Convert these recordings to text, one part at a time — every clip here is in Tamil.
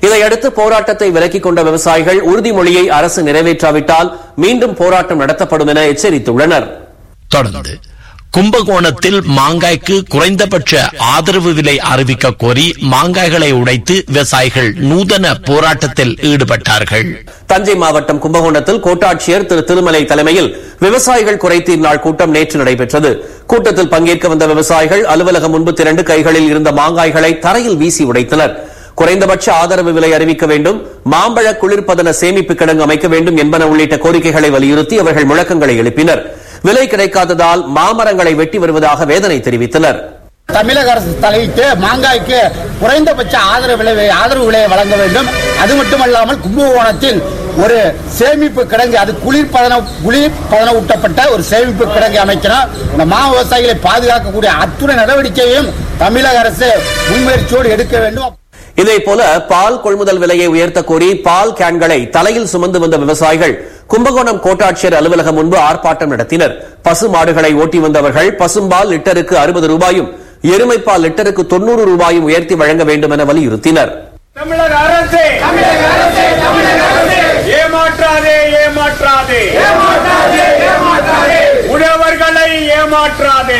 இதையடுத்து போராட்டத்தை விலக்கிக் கொண்ட விவசாயிகள் உறுதிமொழியை அரசு நிறைவேற்றாவிட்டால் மீண்டும் போராட்டம் நடத்தப்படும் என எச்சரித்துள்ளனர் தொடர்ந்து கும்பகோணத்தில் மாங்காய்க்கு குறைந்தபட்ச ஆதரவு விலை அறிவிக்க கோரி மாங்காய்களை உடைத்து விவசாயிகள் நூதன போராட்டத்தில் ஈடுபட்டார்கள் தஞ்சை மாவட்டம் கும்பகோணத்தில் கோட்டாட்சியர் திரு திருமலை தலைமையில் விவசாயிகள் குறைதீர் நாள் கூட்டம் நேற்று நடைபெற்றது கூட்டத்தில் பங்கேற்க வந்த விவசாயிகள் அலுவலகம் முன்பு திரண்டு கைகளில் இருந்த மாங்காய்களை தரையில் வீசி உடைத்தனர் குறைந்தபட்ச ஆதரவு விலை அறிவிக்க வேண்டும் மாம்பழ குளிர்பதன சேமிப்பு கிடங்கு அமைக்க வேண்டும் என்பன உள்ளிட்ட கோரிக்கைகளை வலியுறுத்தி அவர்கள் முழக்கங்களை எழுப்பினர் விலை கிடைக்காததால் மாமரங்களை வெட்டி வருவதாக வேதனை தெரிவித்தனர் தமிழக அரசு தலையிட்டு மாங்காய்க்கு குறைந்தபட்ச ஆதரவு விலை ஆதரவு விலையை வழங்க வேண்டும் அது மட்டுமல்லாமல் கும்பகோணத்தில் ஒரு சேமிப்பு கிடங்கு அது குளிர்பதன குளிர்பதன ஊட்டப்பட்ட ஒரு சேமிப்பு கிடங்கு அமைக்கணும் இந்த மா விவசாயிகளை பாதுகாக்கக்கூடிய அத்துணை நடவடிக்கையும் தமிழக அரசு முன்முயற்சியோடு எடுக்க வேண்டும் இதேபோல பால் கொள்முதல் விலையை உயர்த்த கோரி பால் கேன்களை தலையில் சுமந்து வந்த விவசாயிகள் கும்பகோணம் கோட்டாட்சியர் அலுவலகம் முன்பு ஆர்ப்பாட்டம் நடத்தினர் பசு மாடுகளை ஓட்டி வந்தவர்கள் பசும்பால் லிட்டருக்கு அறுபது ரூபாயும் எருமைப்பால் லிட்டருக்கு தொன்னூறு ரூபாயும் உயர்த்தி வழங்க வேண்டும் என வலியுறுத்தினர் தமிழக அரசே தமிழக அரசே தமிழக அரசே ஏமாற்றாதே ஏமாற்றாதே ஏமாற்றாதே ஏமாற்றாதே உழவர்களை ஏமாற்றாதே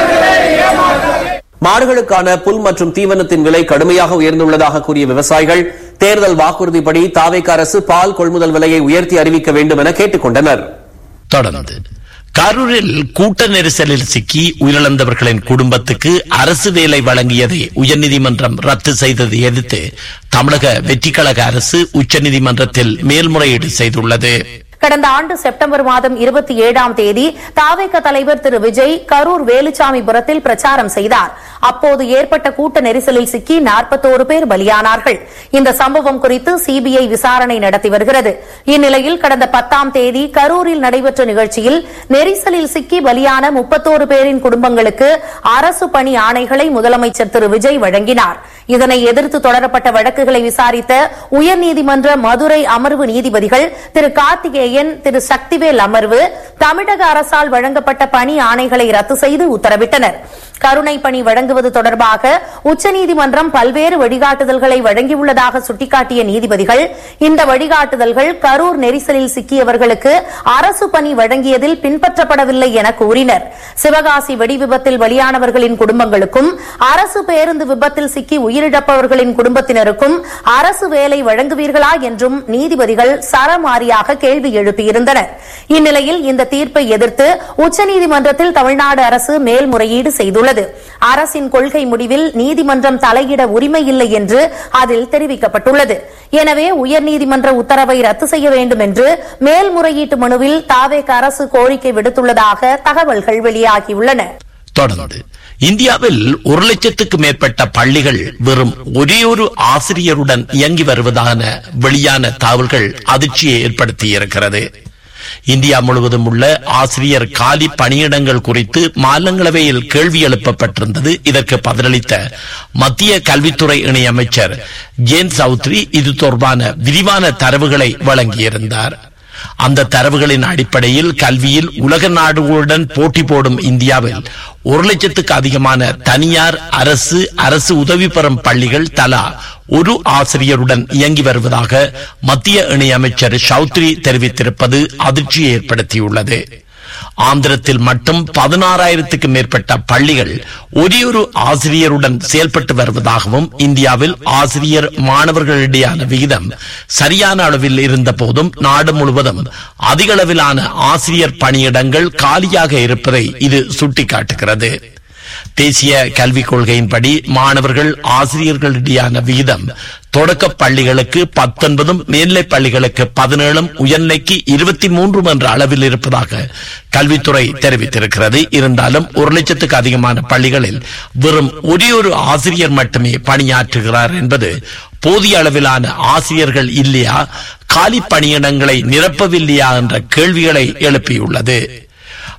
மாடுகளுக்கான புல் மற்றும் தீவனத்தின் விலை கடுமையாக உயர்ந்துள்ளதாக கூறிய விவசாயிகள் தேர்தல் வாக்குறுதிப்படி தாவேக்க அரசு பால் கொள்முதல் விலையை உயர்த்தி அறிவிக்க வேண்டும் என கேட்டுக் கொண்டனர் தொடர்ந்து கரூரில் கூட்ட நெரிசலில் சிக்கி உயிரிழந்தவர்களின் குடும்பத்துக்கு அரசு வேலை வழங்கியதை உயர்நீதிமன்றம் ரத்து செய்ததை எதிர்த்து தமிழக வெற்றிக்கழக அரசு உச்சநீதிமன்றத்தில் மேல்முறையீடு செய்துள்ளது கடந்த ஆண்டு செப்டம்பர் மாதம் இருபத்தி ஏழாம் தேதி தாவேக தலைவர் திரு விஜய் கரூர் வேலுச்சாமிபுரத்தில் பிரச்சாரம் செய்தார் அப்போது ஏற்பட்ட கூட்ட நெரிசலில் சிக்கி நாற்பத்தோரு பேர் பலியானார்கள் இந்த சம்பவம் குறித்து சிபிஐ விசாரணை நடத்தி வருகிறது இந்நிலையில் கடந்த பத்தாம் தேதி கரூரில் நடைபெற்ற நிகழ்ச்சியில் நெரிசலில் சிக்கி பலியான முப்பத்தோரு பேரின் குடும்பங்களுக்கு அரசு பணி ஆணைகளை முதலமைச்சர் திரு விஜய் வழங்கினார் இதனை எதிர்த்து தொடரப்பட்ட வழக்குகளை விசாரித்த உயர்நீதிமன்ற மதுரை அமர்வு நீதிபதிகள் திரு கார்த்திகேயன் திரு சக்திவேல் அமர்வு தமிழக அரசால் வழங்கப்பட்ட பணி ஆணைகளை ரத்து செய்து உத்தரவிட்டனர் கருணை பணி வழங்குவது தொடர்பாக உச்சநீதிமன்றம் பல்வேறு வழிகாட்டுதல்களை வழங்கியுள்ளதாக சுட்டிக்காட்டிய நீதிபதிகள் இந்த வழிகாட்டுதல்கள் கரூர் நெரிசலில் சிக்கியவர்களுக்கு அரசு பணி வழங்கியதில் பின்பற்றப்படவில்லை என கூறினர் சிவகாசி வெடி விபத்தில் பலியானவர்களின் குடும்பங்களுக்கும் அரசு பேருந்து விபத்தில் சிக்கி உயிரிழப்பவர்களின் குடும்பத்தினருக்கும் அரசு வேலை வழங்குவீர்களா என்றும் நீதிபதிகள் சரமாரியாக கேள்வி எழுப்பியிருந்தனர் இந்நிலையில் இந்த தீர்ப்பை எதிர்த்து உச்சநீதிமன்றத்தில் தமிழ்நாடு அரசு மேல்முறையீடு செய்துள்ளது அரசின் கொள்கை முடிவில் நீதிமன்றம் தலையிட உரிமையில்லை என்று அதில் தெரிவிக்கப்பட்டுள்ளது எனவே உயர்நீதிமன்ற உத்தரவை ரத்து செய்ய வேண்டும் என்று மேல்முறையீட்டு மனுவில் தாவேக அரசு கோரிக்கை விடுத்துள்ளதாக தகவல்கள் வெளியாகியுள்ளன தொடர்ந்து இந்தியாவில் ஒரு லட்சத்துக்கு மேற்பட்ட பள்ளிகள் வெறும் ஒரே ஒரு ஆசிரியருடன் இயங்கி வருவதான வெளியான தகவல்கள் அதிர்ச்சியை ஏற்படுத்தியிருக்கிறது இந்தியா முழுவதும் உள்ள ஆசிரியர் காலி பணியிடங்கள் குறித்து மாநிலங்களவையில் கேள்வி எழுப்பப்பட்டிருந்தது இதற்கு பதிலளித்த மத்திய கல்வித்துறை இணையமைச்சர் ஜேன் சௌத்ரி இது தொடர்பான விரிவான தரவுகளை வழங்கியிருந்தார் அந்த தரவுகளின் அடிப்படையில் கல்வியில் உலக நாடுகளுடன் போட்டி போடும் இந்தியாவில் ஒரு லட்சத்துக்கு அதிகமான தனியார் அரசு அரசு உதவி பெறும் பள்ளிகள் தலா ஒரு ஆசிரியருடன் இயங்கி வருவதாக மத்திய இணையமைச்சர் சௌத்ரி தெரிவித்திருப்பது அதிர்ச்சியை ஏற்படுத்தியுள்ளது ஆந்திரத்தில் மட்டும் பதினாறாயிரத்துக்கு மேற்பட்ட பள்ளிகள் ஒரே ஒரு ஆசிரியருடன் செயல்பட்டு வருவதாகவும் இந்தியாவில் ஆசிரியர் மாணவர்களிடையான விகிதம் சரியான அளவில் இருந்த போதும் நாடு முழுவதும் அதிக அளவிலான ஆசிரியர் பணியிடங்கள் காலியாக இருப்பதை இது சுட்டிக்காட்டுகிறது தேசிய கல்விக் கொள்கையின்படி மாணவர்கள் ஆசிரியர்களிடையான விகிதம் தொடக்க பள்ளிகளுக்கு பத்தொன்பதும் மேல்நிலைப் பள்ளிகளுக்கு பதினேழும் உயர்நிலைக்கு இருபத்தி மூன்றும் என்ற அளவில் இருப்பதாக கல்வித்துறை தெரிவித்திருக்கிறது இருந்தாலும் ஒரு லட்சத்துக்கு அதிகமான பள்ளிகளில் வெறும் ஒரே ஒரு ஆசிரியர் மட்டுமே பணியாற்றுகிறார் என்பது போதிய அளவிலான ஆசிரியர்கள் இல்லையா காலி பணியிடங்களை நிரப்பவில்லையா என்ற கேள்விகளை எழுப்பியுள்ளது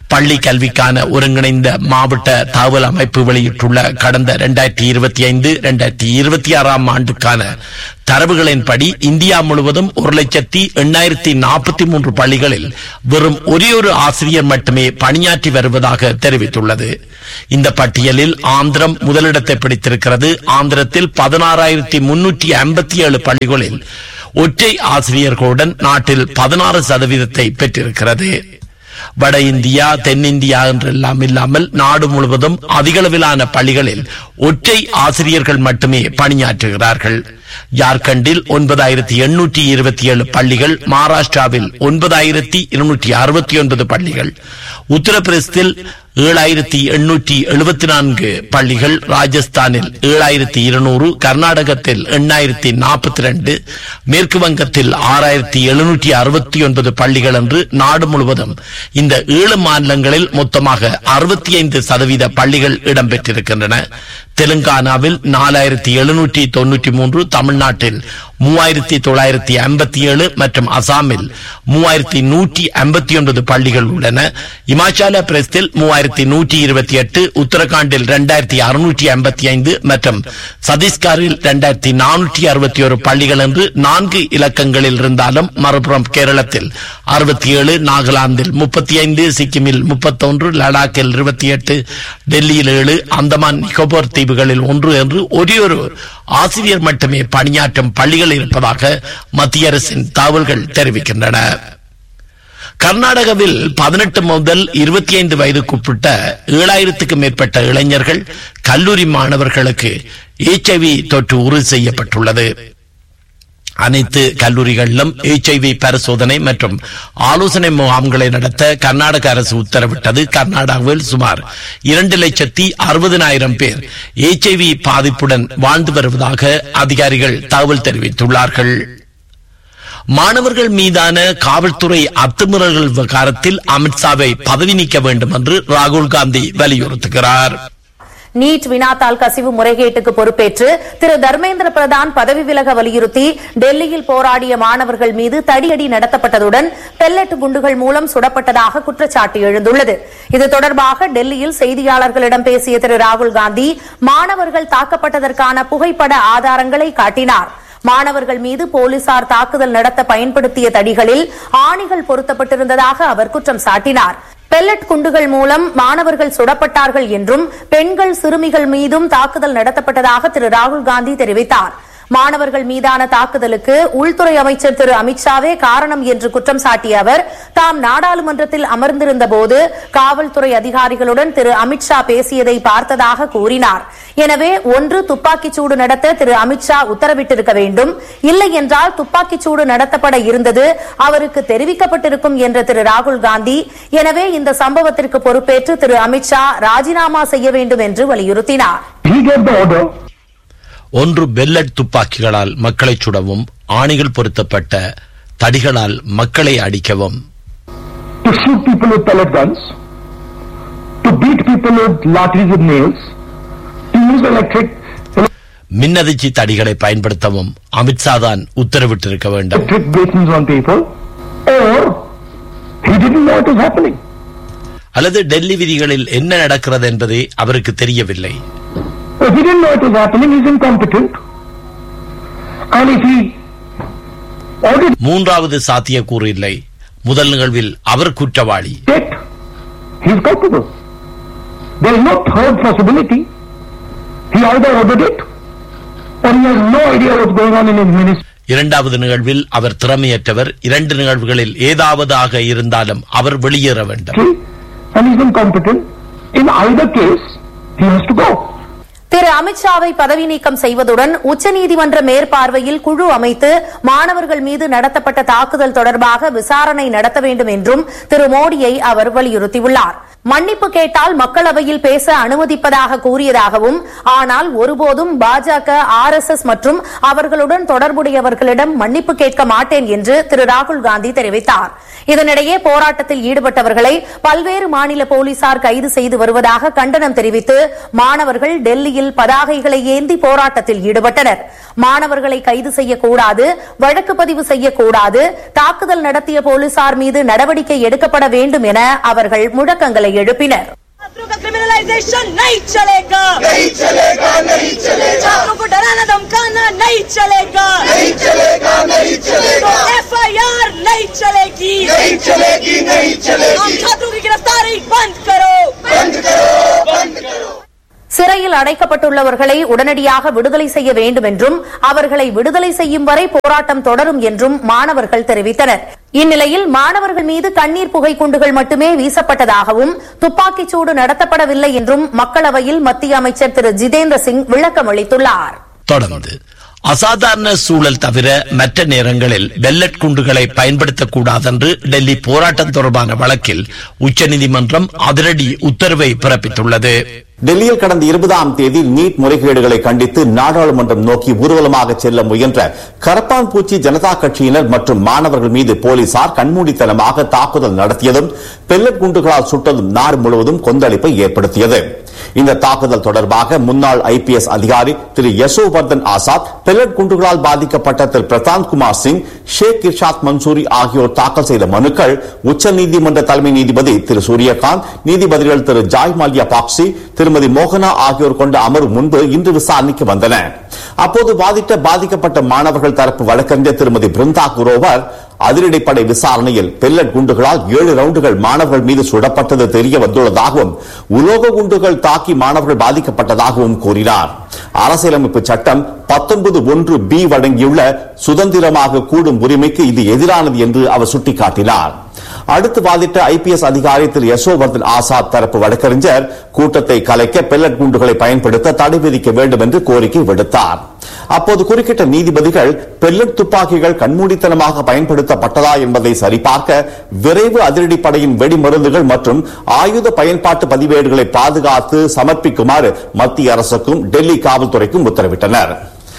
பள்ளி கல்விக்கான ஒருங்கிணைந்த மாவட்ட தகவல் அமைப்பு வெளியிட்டுள்ள கடந்த இரண்டாயிரத்தி இருபத்தி ஐந்து இரண்டாயிரத்தி இருபத்தி ஆறாம் ஆண்டுக்கான தரவுகளின்படி இந்தியா முழுவதும் ஒரு லட்சத்தி எண்ணாயிரத்தி நாற்பத்தி மூன்று பள்ளிகளில் வெறும் ஒரே ஒரு ஆசிரியர் மட்டுமே பணியாற்றி வருவதாக தெரிவித்துள்ளது இந்த பட்டியலில் ஆந்திரம் முதலிடத்தை பிடித்திருக்கிறது ஆந்திரத்தில் பதினாறாயிரத்தி முன்னூற்றி ஐம்பத்தி ஏழு பள்ளிகளில் ஒற்றை ஆசிரியர்களுடன் நாட்டில் பதினாறு சதவீதத்தை பெற்றிருக்கிறது வட இந்தியா தென்னிந்தியா என்றெல்லாம் இல்லாமல் நாடு முழுவதும் அதிகளவிலான பள்ளிகளில் ஒற்றை ஆசிரியர்கள் மட்டுமே பணியாற்றுகிறார்கள் ஜார்க்கண்டில் ஒன்பதாயிரத்தி எண்ணூற்றி இருபத்தி ஏழு பள்ளிகள் மகாராஷ்டிராவில் ஒன்பதாயிரத்தி இருநூற்றி அறுபத்தி ஒன்பது பள்ளிகள் உத்தரப்பிரதேசத்தில் ஏழாயிரத்தி எண்ணூற்றி எழுபத்தி நான்கு பள்ளிகள் ராஜஸ்தானில் ஏழாயிரத்தி இருநூறு கர்நாடகத்தில் எண்ணாயிரத்தி நாற்பத்தி ரெண்டு மேற்கு வங்கத்தில் ஆறாயிரத்தி எழுநூற்றி அறுபத்தி ஒன்பது பள்ளிகள் என்று நாடு முழுவதும் இந்த ஏழு மாநிலங்களில் மொத்தமாக அறுபத்தி ஐந்து சதவீத பள்ளிகள் இடம்பெற்றிருக்கின்றன தெலுங்கானாவில் நாலாயிரத்தி எழுநூற்றி தொன்னூற்றி மூன்று தமிழ்நாட்டில் மூவாயிரத்தி தொள்ளாயிரத்தி ஐம்பத்தி ஏழு மற்றும் அசாமில் மூவாயிரத்தி நூற்றி ஐம்பத்தி ஒன்பது பள்ளிகள் உள்ளன இமாச்சல பிரதேசத்தில் மூவாயிரத்தி நூற்றி இருபத்தி எட்டு உத்தரகாண்டில் இரண்டாயிரத்தி அறுநூற்றி ஐம்பத்தி ஐந்து மற்றும் சத்தீஸ்கரில் இரண்டாயிரத்தி நானூற்றி அறுபத்தி ஒரு பள்ளிகள் என்று நான்கு இலக்கங்களில் இருந்தாலும் மறுபுறம் கேரளத்தில் அறுபத்தி ஏழு நாகாலாந்தில் முப்பத்தி ஐந்து சிக்கிமில் முப்பத்தொன்று லடாக்கில் இருபத்தி எட்டு டெல்லியில் ஏழு அந்தமான் நிக்கோபர் தீவுகளில் ஒன்று என்று ஒரே ஒரு ஆசிரியர் மட்டுமே பணியாற்றும் பள்ளிகள் இருப்பதாக மத்திய அரசின் தகவல்கள் தெரிவிக்கின்றன கர்நாடகாவில் பதினெட்டு முதல் இருபத்தி ஐந்து வயதுக்குட்பட்ட ஏழாயிரத்துக்கும் மேற்பட்ட இளைஞர்கள் கல்லூரி மாணவர்களுக்கு எச்ஐவி தொற்று உறுதி செய்யப்பட்டுள்ளது அனைத்து கல்லூரிகளிலும் எச்ஐவி பரிசோதனை மற்றும் ஆலோசனை முகாம்களை நடத்த கர்நாடக அரசு உத்தரவிட்டது கர்நாடகாவில் சுமார் இரண்டு லட்சத்தி அறுபதினாயிரம் பேர் எச்ஐவி பாதிப்புடன் வாழ்ந்து வருவதாக அதிகாரிகள் தகவல் தெரிவித்துள்ளார்கள் மாணவர்கள் மீதான காவல்துறை அத்துமீறல்கள் விவகாரத்தில் அமித்ஷாவை பதவி நீக்க வேண்டும் என்று ராகுல் காந்தி வலியுறுத்துகிறார் நீட் வினாத்தாள் கசிவு முறைகேட்டுக்கு பொறுப்பேற்று திரு தர்மேந்திர பிரதான் பதவி விலக வலியுறுத்தி டெல்லியில் போராடிய மாணவர்கள் மீது தடியடி நடத்தப்பட்டதுடன் பெல்லட் குண்டுகள் மூலம் சுடப்பட்டதாக குற்றச்சாட்டு எழுந்துள்ளது இது தொடர்பாக டெல்லியில் செய்தியாளர்களிடம் பேசிய திரு ராகுல் காந்தி மாணவர்கள் தாக்கப்பட்டதற்கான புகைப்பட ஆதாரங்களை காட்டினார் மாணவர்கள் மீது போலீசார் தாக்குதல் நடத்த பயன்படுத்திய தடிகளில் ஆணிகள் பொருத்தப்பட்டிருந்ததாக அவர் குற்றம் சாட்டினார் பெல்லட் குண்டுகள் மூலம் மாணவர்கள் சுடப்பட்டார்கள் என்றும் பெண்கள் சிறுமிகள் மீதும் தாக்குதல் நடத்தப்பட்டதாக திரு ராகுல் காந்தி தெரிவித்தார் மாணவர்கள் மீதான தாக்குதலுக்கு உள்துறை அமைச்சர் திரு அமித்ஷாவே காரணம் என்று குற்றம் சாட்டிய அவர் தாம் நாடாளுமன்றத்தில் அமர்ந்திருந்த போது காவல்துறை அதிகாரிகளுடன் திரு அமித்ஷா பேசியதை பார்த்ததாக கூறினார் எனவே ஒன்று துப்பாக்கிச் சூடு நடத்த திரு அமித்ஷா உத்தரவிட்டிருக்க வேண்டும் இல்லை என்றால் துப்பாக்கிச் சூடு நடத்தப்பட இருந்தது அவருக்கு தெரிவிக்கப்பட்டிருக்கும் என்ற திரு ராகுல் காந்தி எனவே இந்த சம்பவத்திற்கு பொறுப்பேற்று திரு அமித்ஷா ராஜினாமா செய்ய வேண்டும் என்று வலியுறுத்தினார் He gave the order ஒன்று பெல்லட் துப்பாக்கிகளால் மக்களை சுடவும் ஆணிகள் பொருத்தப்பட்ட தடிகளால் மக்களை அடிக்கவும் to shoot people with pellet guns, to beat people with lathis with nails, to use electric மின்னதிர்ச்சி தடிகளை பயன்படுத்தவும் அமித்ஷா தான் உத்தரவிட்டிருக்க வேண்டும் electric basins on people, or he didn't know it was happening. அல்லது டெல்லி விதிகளில் என்ன நடக்கிறது என்பதே அவருக்கு தெரியவில்லை If he didn't know it was happening, he's incompetent. And if he ordered மூன்றாவது சாத்தியக்கூறு இல்லை முதல் நிகழ்வில் அவர் குற்றவாளி it, he's culpable. There is no third possibility. He either ordered it, or he has no idea what's going on in his ministry. இரண்டாவது நிகழ்வில் அவர் திறமையற்றவர் இரண்டு நிகழ்வுகளில் ஏதாவதாக இருந்தாலும் அவர் வெளியேற வேண்டும் and he's incompetent. In either case, he has to go. திரு அமித்ஷாவை பதவி நீக்கம் செய்வதுடன் உச்சநீதிமன்ற மேற்பார்வையில் குழு அமைத்து மாணவர்கள் மீது நடத்தப்பட்ட தாக்குதல் தொடர்பாக விசாரணை நடத்த வேண்டும் என்றும் திரு மோடியை அவர் வலியுறுத்தியுள்ளார் மன்னிப்பு கேட்டால் மக்களவையில் பேச அனுமதிப்பதாக கூறியதாகவும் ஆனால் ஒருபோதும் பாஜக ஆர் எஸ் எஸ் மற்றும் அவர்களுடன் தொடர்புடையவர்களிடம் மன்னிப்பு கேட்க மாட்டேன் என்று திரு ராகுல் காந்தி தெரிவித்தார் இதனிடையே போராட்டத்தில் ஈடுபட்டவர்களை பல்வேறு மாநில போலீசார் கைது செய்து வருவதாக கண்டனம் தெரிவித்து மாணவர்கள் டெல்லியில் பதாகைகளை ஏந்தி போராட்டத்தில் ஈடுபட்டனர் மாணவர்களை கைது செய்யக்கூடாது வழக்கு பதிவு செய்யக்கூடாது தாக்குதல் நடத்திய போலீசார் மீது நடவடிக்கை எடுக்கப்பட வேண்டும் என அவர்கள் முழக்கங்களை எழுப்பினர் छात्रों का क्रिमिनलाइजेशन नहीं चलेगा नहीं चलेगा नहीं चलेगा छात्रों को डराना धमकाना नहीं चलेगा नहीं चलेगा नहीं चलेगा एफ आई आर नहीं चलेगी नहीं चलेगी नहीं चलेगी आप छात्रों की गिरफ्तारी बंद करो बंद करो बंद करो சிறையில் அடைக்கப்பட்டுள்ளவர்களை உடனடியாக விடுதலை செய்ய வேண்டும் என்றும் அவர்களை விடுதலை செய்யும் வரை போராட்டம் தொடரும் என்றும் மாணவர்கள் தெரிவித்தனர் இந்நிலையில் மாணவர்கள் மீது கண்ணீர் புகை குண்டுகள் மட்டுமே வீசப்பட்டதாகவும் துப்பாக்கிச் சூடு நடத்தப்படவில்லை என்றும் மக்களவையில் மத்திய அமைச்சர் திரு ஜிதேந்திர சிங் விளக்கம் அளித்துள்ளார் தொடர்ந்து அசாதாரண சூழல் தவிர மற்ற நேரங்களில் வெல்லட் குண்டுகளை பயன்படுத்தக்கூடாதென்று டெல்லி போராட்டம் தொடர்பான வழக்கில் உச்சநீதிமன்றம் அதிரடி உத்தரவை பிறப்பித்துள்ளது டெல்லியில் கடந்த இருபதாம் தேதி நீட் முறைகேடுகளை கண்டித்து நாடாளுமன்றம் நோக்கி ஊர்வலமாக செல்ல முயன்ற கரப்பான்பூச்சி ஜனதா கட்சியினர் மற்றும் மாணவர்கள் மீது போலீசார் கண்மூடித்தனமாக தாக்குதல் நடத்தியதும் பெல்லட் குண்டுகளால் சுட்டதும் நாடு முழுவதும் கொந்தளிப்பை ஏற்படுத்தியது இந்த தாக்குதல் தொடர்பாக முன்னாள் ஐபிஎஸ் அதிகாரி திரு யசோவர்தன் ஆசாத் பெல்லட் குண்டுகளால் பாதிக்கப்பட்ட திரு பிரசாந்த் குமார் சிங் ஷேக் இர்ஷாத் மன்சூரி ஆகியோர் தாக்கல் செய்த மனுக்கள் உச்சநீதிமன்ற தலைமை நீதிபதி திரு சூரியகாந்த் நீதிபதிகள் திரு ஜாய் மால்யா பாக்சி திருமதி மோகனா ஆகியோர் கொண்ட அமர்வு முன்பு இன்று விசாரணைக்கு வந்தன அப்போது பாதித்த பாதிக்கப்பட்ட மாணவர்கள் தரப்பு வழக்கறிஞர் திருமதி பிருந்தா குரோவர் அதிரடிப்படை விசாரணையில் பெல்லட் குண்டுகளால் ஏழு ரவுண்டுகள் மாணவர்கள் மீது சுடப்பட்டது தெரிய வந்துள்ளதாகவும் உலோக குண்டுகள் தாக்கி மாணவர்கள் பாதிக்கப்பட்டதாகவும் கூறினார் அரசியலமைப்பு சட்டம் பத்தொன்பது ஒன்று பி வழங்கியுள்ள சுதந்திரமாக கூடும் உரிமைக்கு இது எதிரானது என்று அவர் சுட்டிக்காட்டினார் அடுத்து வாதிட்ட ஐபிஎஸ் அதிகாரி திரு யசோவர்தன் ஆசாத் தரப்பு வழக்கறிஞர் கூட்டத்தை கலைக்க பெல்லட் குண்டுகளை பயன்படுத்த தடை விதிக்க வேண்டும் என்று கோரிக்கை விடுத்தார் அப்போது குறுக்கிட்ட நீதிபதிகள் பெல்லட் துப்பாக்கிகள் கண்மூடித்தனமாக பயன்படுத்தப்பட்டதா என்பதை சரிபார்க்க விரைவு அதிரடிப்படையின் வெடிமருந்துகள் மற்றும் ஆயுத பயன்பாட்டு பதிவேடுகளை பாதுகாத்து சமர்ப்பிக்குமாறு மத்திய அரசுக்கும் டெல்லி காவல்துறைக்கும் உத்தரவிட்டனர்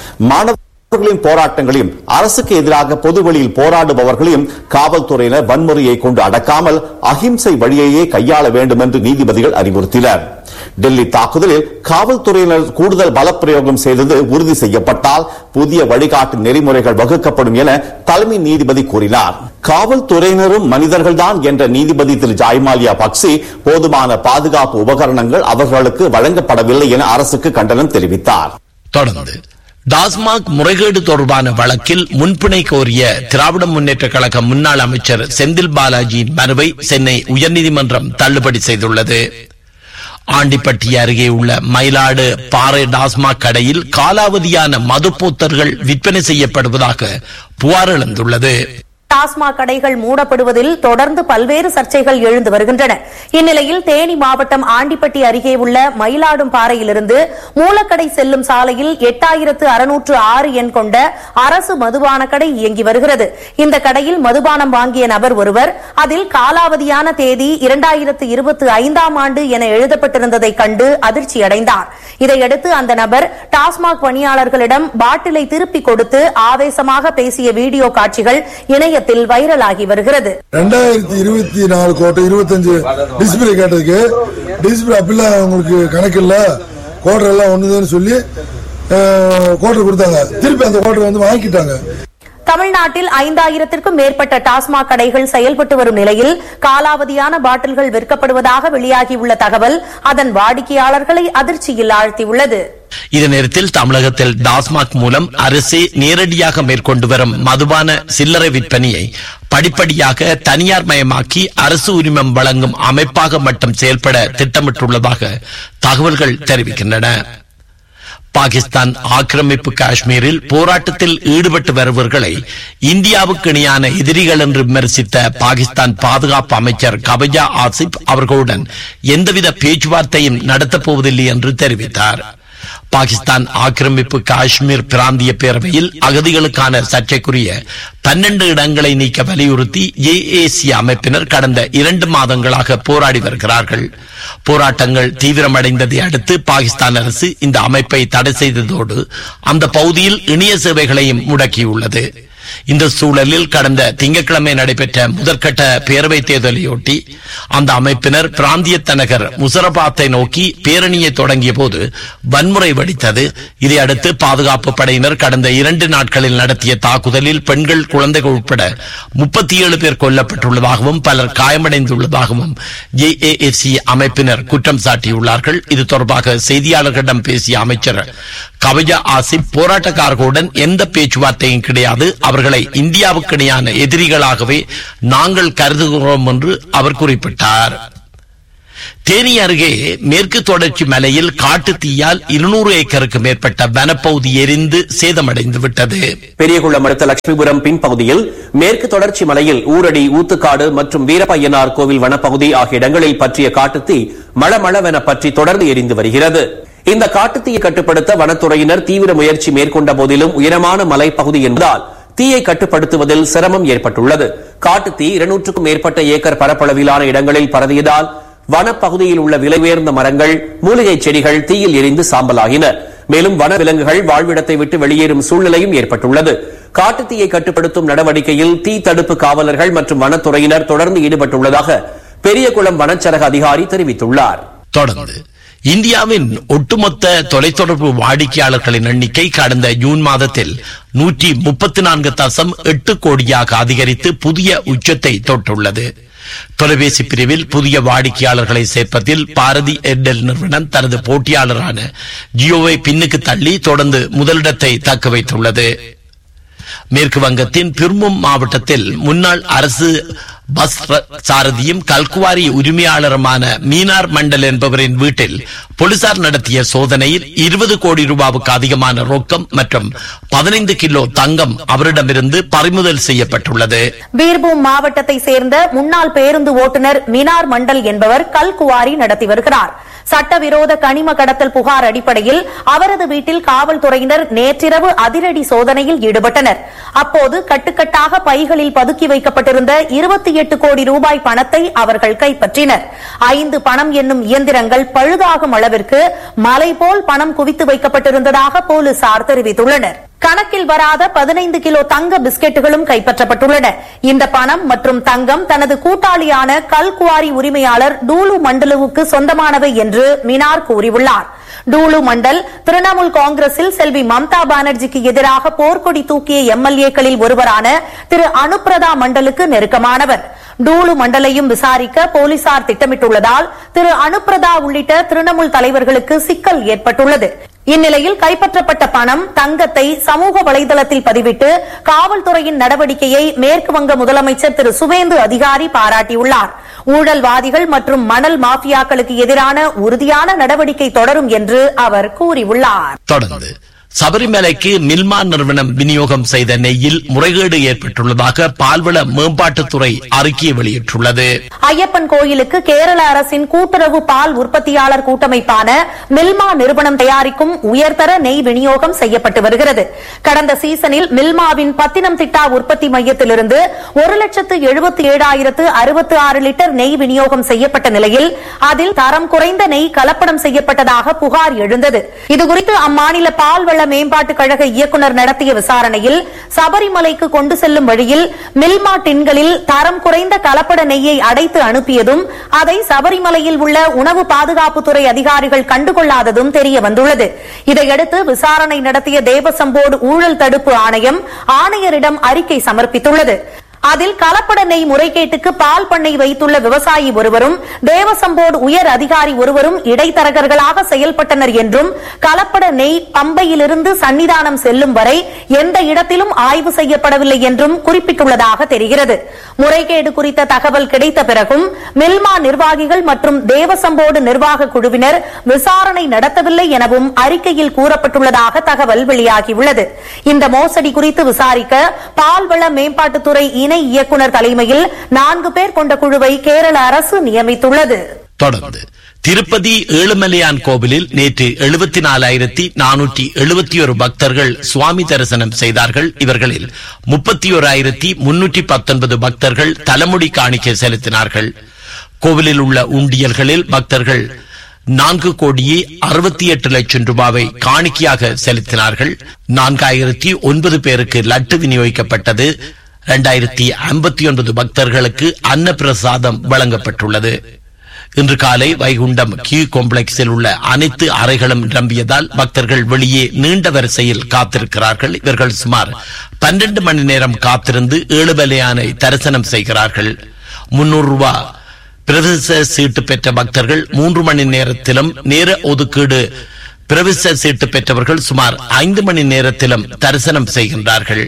மாணவர்களின் போராட்டங்களையும் அரசுக்கு எதிராக பொதுவெளியில் போராடுபவர்களையும் காவல்துறையினர் வன்முறையை கொண்டு அடக்காமல் அஹிம்சை வழியையே கையாள வேண்டும் என்று நீதிபதிகள் அறிவுறுத்தினர் டெல்லி தாக்குதலில் காவல்துறையினர் கூடுதல் பலப்பிரயோகம் செய்தது உறுதி செய்யப்பட்டால் புதிய வழிகாட்டு நெறிமுறைகள் வகுக்கப்படும் என தலைமை நீதிபதி கூறினார் காவல்துறையினரும் மனிதர்கள்தான் என்ற நீதிபதி திரு ஜாய்மாலியா பக்சி போதுமான பாதுகாப்பு உபகரணங்கள் அவர்களுக்கு வழங்கப்படவில்லை என அரசுக்கு கண்டனம் தெரிவித்தார் தொடர்ந்து டாஸ்மாக் முறைகேடு தொடர்பான வழக்கில் முன்பிணை கோரிய திராவிட முன்னேற்ற கழக முன்னாள் அமைச்சர் செந்தில் பாலாஜியின் மனுவை சென்னை உயர்நீதிமன்றம் தள்ளுபடி செய்துள்ளது ஆண்டிப்பட்டி அருகே உள்ள மயிலாடு பாறை டாஸ்மாக் கடையில் காலாவதியான மதுப்போத்தர்கள் விற்பனை செய்யப்படுவதாக புகார் எழுந்துள்ளது டாஸ்மாக் கடைகள் மூடப்படுவதில் தொடர்ந்து பல்வேறு சர்ச்சைகள் எழுந்து வருகின்றன இந்நிலையில் தேனி மாவட்டம் ஆண்டிப்பட்டி அருகே உள்ள மயிலாடும் பாறையிலிருந்து மூலக்கடை செல்லும் சாலையில் எட்டாயிரத்து அறுநூற்று ஆறு எண் கொண்ட அரசு மதுபான கடை இயங்கி வருகிறது இந்த கடையில் மதுபானம் வாங்கிய நபர் ஒருவர் அதில் காலாவதியான தேதி இரண்டாயிரத்து இருபத்தி ஐந்தாம் ஆண்டு என எழுதப்பட்டிருந்ததை கண்டு அதிர்ச்சியடைந்தார் இதையடுத்து அந்த நபர் டாஸ்மாக் பணியாளர்களிடம் பாட்டிலை திருப்பிக் கொடுத்து ஆவேசமாக பேசிய வீடியோ காட்சிகள் இணைய இணையத்தில் வைரலாகி வருகிறது ரெண்டாயிரத்தி இருபத்தி நாலு கோட்டை இருபத்தஞ்சு டிஸ்பிளே கேட்டதுக்கு டிஸ்பிளே அப்படிலாம் உங்களுக்கு கணக்கு இல்ல கோட்டர் எல்லாம் ஒண்ணுதான்னு சொல்லி கோட்டர் கொடுத்தாங்க திருப்பி அந்த கோட்டர் வந்து வாங்கிட்டாங்க தமிழ்நாட்டில் ஐந்தாயிரத்திற்கும் மேற்பட்ட டாஸ்மாக் கடைகள் செயல்பட்டு வரும் நிலையில் காலாவதியான பாட்டில்கள் விற்கப்படுவதாக வெளியாகியுள்ள தகவல் அதன் வாடிக்கையாளர்களை அதிர்ச்சியில் ஆழ்த்தியுள்ளது இதே நேரத்தில் தமிழகத்தில் டாஸ்மாக் மூலம் அரசே நேரடியாக மேற்கொண்டு வரும் மதுபான சில்லறை விற்பனையை படிப்படியாக தனியார் மயமாக்கி அரசு உரிமம் வழங்கும் அமைப்பாக மட்டும் செயல்பட திட்டமிட்டுள்ளதாக தகவல்கள் தெரிவிக்கின்றன பாகிஸ்தான் ஆக்கிரமிப்பு காஷ்மீரில் போராட்டத்தில் ஈடுபட்டு வருபவர்களை இந்தியாவுக்கு இணையான எதிரிகள் என்று விமர்சித்த பாகிஸ்தான் பாதுகாப்பு அமைச்சர் கபஜா ஆசிப் அவர்களுடன் எந்தவித பேச்சுவார்த்தையும் நடத்தப் போவதில்லை என்று தெரிவித்தார் பாகிஸ்தான் ஆக்கிரமிப்பு காஷ்மீர் பிராந்திய பேரவையில் அகதிகளுக்கான சர்ச்சைக்குரிய பன்னெண்டு இடங்களை நீக்க வலியுறுத்தி ஏஏசி அமைப்பினர் கடந்த இரண்டு மாதங்களாக போராடி வருகிறார்கள் போராட்டங்கள் தீவிரமடைந்ததை அடுத்து பாகிஸ்தான் அரசு இந்த அமைப்பை தடை செய்ததோடு அந்த பகுதியில் இணைய சேவைகளையும் முடக்கியுள்ளது இந்த சூழலில் கடந்த திங்கட்கிழமை நடைபெற்ற முதற்கட்ட பேரவைத் தேர்தலையொட்டி அந்த அமைப்பினர் பிராந்திய தலைநகர் முசரபாத்தை நோக்கி பேரணியை தொடங்கிய போது வன்முறை வெடித்தது இதையடுத்து பாதுகாப்பு படையினர் கடந்த இரண்டு நாட்களில் நடத்திய தாக்குதலில் பெண்கள் குழந்தைகள் உட்பட முப்பத்தி ஏழு பேர் கொல்லப்பட்டுள்ளதாகவும் பலர் காயமடைந்துள்ளதாகவும் ஜேஏஎஃப்சி அமைப்பினர் குற்றம் சாட்டியுள்ளார்கள் இது தொடர்பாக செய்தியாளர்களிடம் பேசிய அமைச்சர் கவஜா ஆசிப் போராட்டக்காரர்களுடன் எந்த பேச்சுவார்த்தையும் கிடையாது அவர்களை இந்தியாவுக்கு இணையான எதிரிகளாகவே நாங்கள் கருதுகிறோம் என்று அவர் குறிப்பிட்டார் தேனி அருகே மேற்கு தொடர்ச்சி மலையில் காட்டு தீயால் இருநூறு ஏக்கருக்கு மேற்பட்ட வனப்பகுதி எரிந்து சேதமடைந்து விட்டது பெரியகுளம் அடுத்த லட்சுமிபுரம் பின்பகுதியில் மேற்கு தொடர்ச்சி மலையில் ஊரடி ஊத்துக்காடு மற்றும் வீரப்பையனார் கோவில் வனப்பகுதி ஆகிய இடங்களில் பற்றிய காட்டுத்தீ மளமளவென பற்றி தொடர்ந்து எரிந்து வருகிறது இந்த காட்டுத்தீயை கட்டுப்படுத்த வனத்துறையினர் தீவிர முயற்சி மேற்கொண்ட போதிலும் உயரமான மலைப்பகுதி என்பதால் தீயை கட்டுப்படுத்துவதில் சிரமம் ஏற்பட்டுள்ளது காட்டுத்தீ இருநூற்றுக்கும் மேற்பட்ட ஏக்கர் பரப்பளவிலான இடங்களில் பரவியதால் வனப்பகுதியில் உள்ள விலை உயர்ந்த மரங்கள் மூலிகை செடிகள் தீயில் எரிந்து சாம்பலாகின மேலும் வன விலங்குகள் வாழ்விடத்தை விட்டு வெளியேறும் சூழ்நிலையும் ஏற்பட்டுள்ளது காட்டுத்தீயை கட்டுப்படுத்தும் நடவடிக்கையில் தீ தடுப்பு காவலர்கள் மற்றும் வனத்துறையினர் தொடர்ந்து ஈடுபட்டுள்ளதாக பெரியகுளம் வனச்சரக அதிகாரி தெரிவித்துள்ளார் தொடர்ந்து இந்தியாவின் ஒட்டுமொத்த தொலைத்தொடர்பு வாடிக்கையாளர்களின் எண்ணிக்கை கடந்த ஜூன் மாதத்தில் நூற்றி முப்பத்தி நான்கு தசம் எட்டு கோடியாக அதிகரித்து புதிய உச்சத்தை தொட்டுள்ளது தொலைபேசி பிரிவில் புதிய வாடிக்கையாளர்களை சேர்ப்பதில் பாரதி ஏர்டெல் நிறுவனம் தனது போட்டியாளரான ஜியோவை பின்னுக்கு தள்ளி தொடர்ந்து முதலிடத்தை தக்க வைத்துள்ளது மேற்கு வங்கத்தின் பிர்மும் மாவட்டத்தில் முன்னாள் அரசு பஸ் ர- சாரதியும் கல்குவாரி உரிமையாளருமான மீனார் மண்டல் என்பவரின் வீட்டில் போலீசார் நடத்திய சோதனையில் இருபது கோடி ரூபாவுக்கு அதிகமான ரொக்கம் மற்றும் பதினைந்து கிலோ தங்கம் அவரிடமிருந்து பறிமுதல் செய்யப்பட்டுள்ளது பீர்பூம் மாவட்டத்தை சேர்ந்த முன்னாள் பேருந்து ஓட்டுநர் மினார் மண்டல் என்பவர் கல்குவாரி நடத்தி வருகிறார் சட்டவிரோத கனிம கடத்தல் புகார் அடிப்படையில் அவரது வீட்டில் காவல்துறையினர் நேற்றிரவு அதிரடி சோதனையில் ஈடுபட்டனர் அப்போது கட்டுக்கட்டாக பைகளில் பதுக்கி வைக்கப்பட்டிருந்த இருபத்தி எட்டு கோடி ரூபாய் பணத்தை அவர்கள் கைப்பற்றினர் ஐந்து பணம் என்னும் இயந்திரங்கள் பழுதாகும் அளவிற்கு மலை போல் பணம் குவித்து வைக்கப்பட்டிருந்ததாக போலீசார் தெரிவித்துள்ளனர் கணக்கில் வராத பதினைந்து கிலோ தங்க பிஸ்கெட்டுகளும் கைப்பற்றப்பட்டுள்ளன இந்த பணம் மற்றும் தங்கம் தனது கூட்டாளியான கல்குவாரி உரிமையாளர் டூலு மண்டலுவுக்கு சொந்தமானவை என்று மினார் கூறியுள்ளார் டூலு மண்டல் திரிணாமுல் காங்கிரஸில் செல்வி மம்தா பானர்ஜிக்கு எதிராக போர்க்கொடி தூக்கிய எம்எல்ஏக்களில் ஒருவரான திரு அனுப்பிரதா மண்டலுக்கு நெருக்கமானவர் டூலு மண்டலையும் விசாரிக்க போலீசார் திட்டமிட்டுள்ளதால் திரு அனுப்பிரதா உள்ளிட்ட திரிணாமுல் தலைவர்களுக்கு சிக்கல் ஏற்பட்டுள்ளது இந்நிலையில் கைப்பற்றப்பட்ட பணம் தங்கத்தை சமூக வலைதளத்தில் பதிவிட்டு காவல்துறையின் நடவடிக்கையை மேற்கு வங்க முதலமைச்சர் திரு சுவேந்து அதிகாரி பாராட்டியுள்ளார் ஊழல்வாதிகள் மற்றும் மணல் மாஃபியாக்களுக்கு எதிரான உறுதியான நடவடிக்கை தொடரும் என்று அவர் கூறியுள்ளார் தொடர்ந்து சபரிமலைக்கு மில்மா நிறுவனம் விநியோகம் செய்த நெய்யில் முறைகேடு ஏற்பட்டுள்ளதாக பால்வள மேம்பாட்டுத்துறை அறிக்கை வெளியிட்டுள்ளது ஐயப்பன் கோயிலுக்கு கேரள அரசின் கூட்டுறவு பால் உற்பத்தியாளர் கூட்டமைப்பான மில்மா நிறுவனம் தயாரிக்கும் உயர்தர நெய் விநியோகம் செய்யப்பட்டு வருகிறது கடந்த சீசனில் மில்மாவின் பத்தினம் திட்டா உற்பத்தி மையத்திலிருந்து ஒரு லட்சத்து எழுபத்தி ஏழாயிரத்து அறுபத்தி ஆறு லிட்டர் நெய் விநியோகம் செய்யப்பட்ட நிலையில் அதில் தரம் குறைந்த நெய் கலப்படம் செய்யப்பட்டதாக புகார் எழுந்தது இதுகுறித்து அம்மாநில பால்வள மேம்பாட்டுக் கழக இயக்குநர் நடத்திய விசாரணையில் சபரிமலைக்கு கொண்டு செல்லும் வழியில் மில்மா டின்களில் தரம் குறைந்த கலப்பட நெய்யை அடைத்து அனுப்பியதும் அதை சபரிமலையில் உள்ள உணவு பாதுகாப்புத்துறை அதிகாரிகள் கண்டுகொள்ளாததும் தெரிய வந்துள்ளது இதையடுத்து விசாரணை நடத்திய தேவசம் போர்டு ஊழல் தடுப்பு ஆணையம் ஆணையரிடம் அறிக்கை சமர்ப்பித்துள்ளது அதில் கலப்பட நெய் முறைகேட்டுக்கு பால் பண்ணை வைத்துள்ள விவசாயி ஒருவரும் தேவசம் போர்டு உயர் அதிகாரி ஒருவரும் இடைத்தரகர்களாக செயல்பட்டனர் என்றும் கலப்பட நெய் பம்பையிலிருந்து சன்னிதானம் செல்லும் வரை எந்த இடத்திலும் ஆய்வு செய்யப்படவில்லை என்றும் குறிப்பிட்டுள்ளதாக தெரிகிறது முறைகேடு குறித்த தகவல் கிடைத்த பிறகும் மில்மா நிர்வாகிகள் மற்றும் தேவசம் போர்டு நிர்வாக குழுவினர் விசாரணை நடத்தவில்லை எனவும் அறிக்கையில் கூறப்பட்டுள்ளதாக தகவல் வெளியாகியுள்ளது இந்த மோசடி குறித்து விசாரிக்க பால்வள மேம்பாட்டுத்துறை இணை இயக்குநர் தலைமையில் நான்கு பேர் கொண்ட குழுவை கேரள அரசு நியமித்துள்ளது தொடர்ந்து திருப்பதி ஏழுமலையான் கோவிலில் நேற்று எழுபத்தி நாலாயிரத்தி நானூற்றி எழுபத்தி ஒரு பக்தர்கள் சுவாமி தரிசனம் செய்தார்கள் இவர்களில் முப்பத்தி ஓராயிரத்தி முன்னூற்றி பத்தொன்பது பக்தர்கள் தலைமுடி காணிக்கை செலுத்தினார்கள் கோவிலில் உள்ள உண்டியல்களில் பக்தர்கள் நான்கு கோடியே அறுபத்தி எட்டு லட்சம் ரூபாவை காணிக்கையாக செலுத்தினார்கள் நான்காயிரத்தி ஒன்பது பேருக்கு லட்டு விநியோகிக்கப்பட்டது இரண்டாயிரத்தி ஐம்பத்தி ஒன்பது பக்தர்களுக்கு அன்னப்பிரசாதம் வழங்கப்பட்டுள்ளது இன்று காலை வைகுண்டம் கியூ காம்ப்ளெக்ஸில் உள்ள அனைத்து அறைகளும் நிரம்பியதால் பக்தர்கள் வெளியே நீண்ட வரிசையில் காத்திருக்கிறார்கள் இவர்கள் சுமார் பன்னிரண்டு மணி நேரம் காத்திருந்து ஏழு பலியானை தரிசனம் செய்கிறார்கள் முன்னூறு ரூபாய் பிரவேச சீட்டு பெற்ற பக்தர்கள் மூன்று மணி நேரத்திலும் நேர ஒதுக்கீடு பிரவேச சீட்டு பெற்றவர்கள் சுமார் ஐந்து மணி நேரத்திலும் தரிசனம் செய்கின்றார்கள்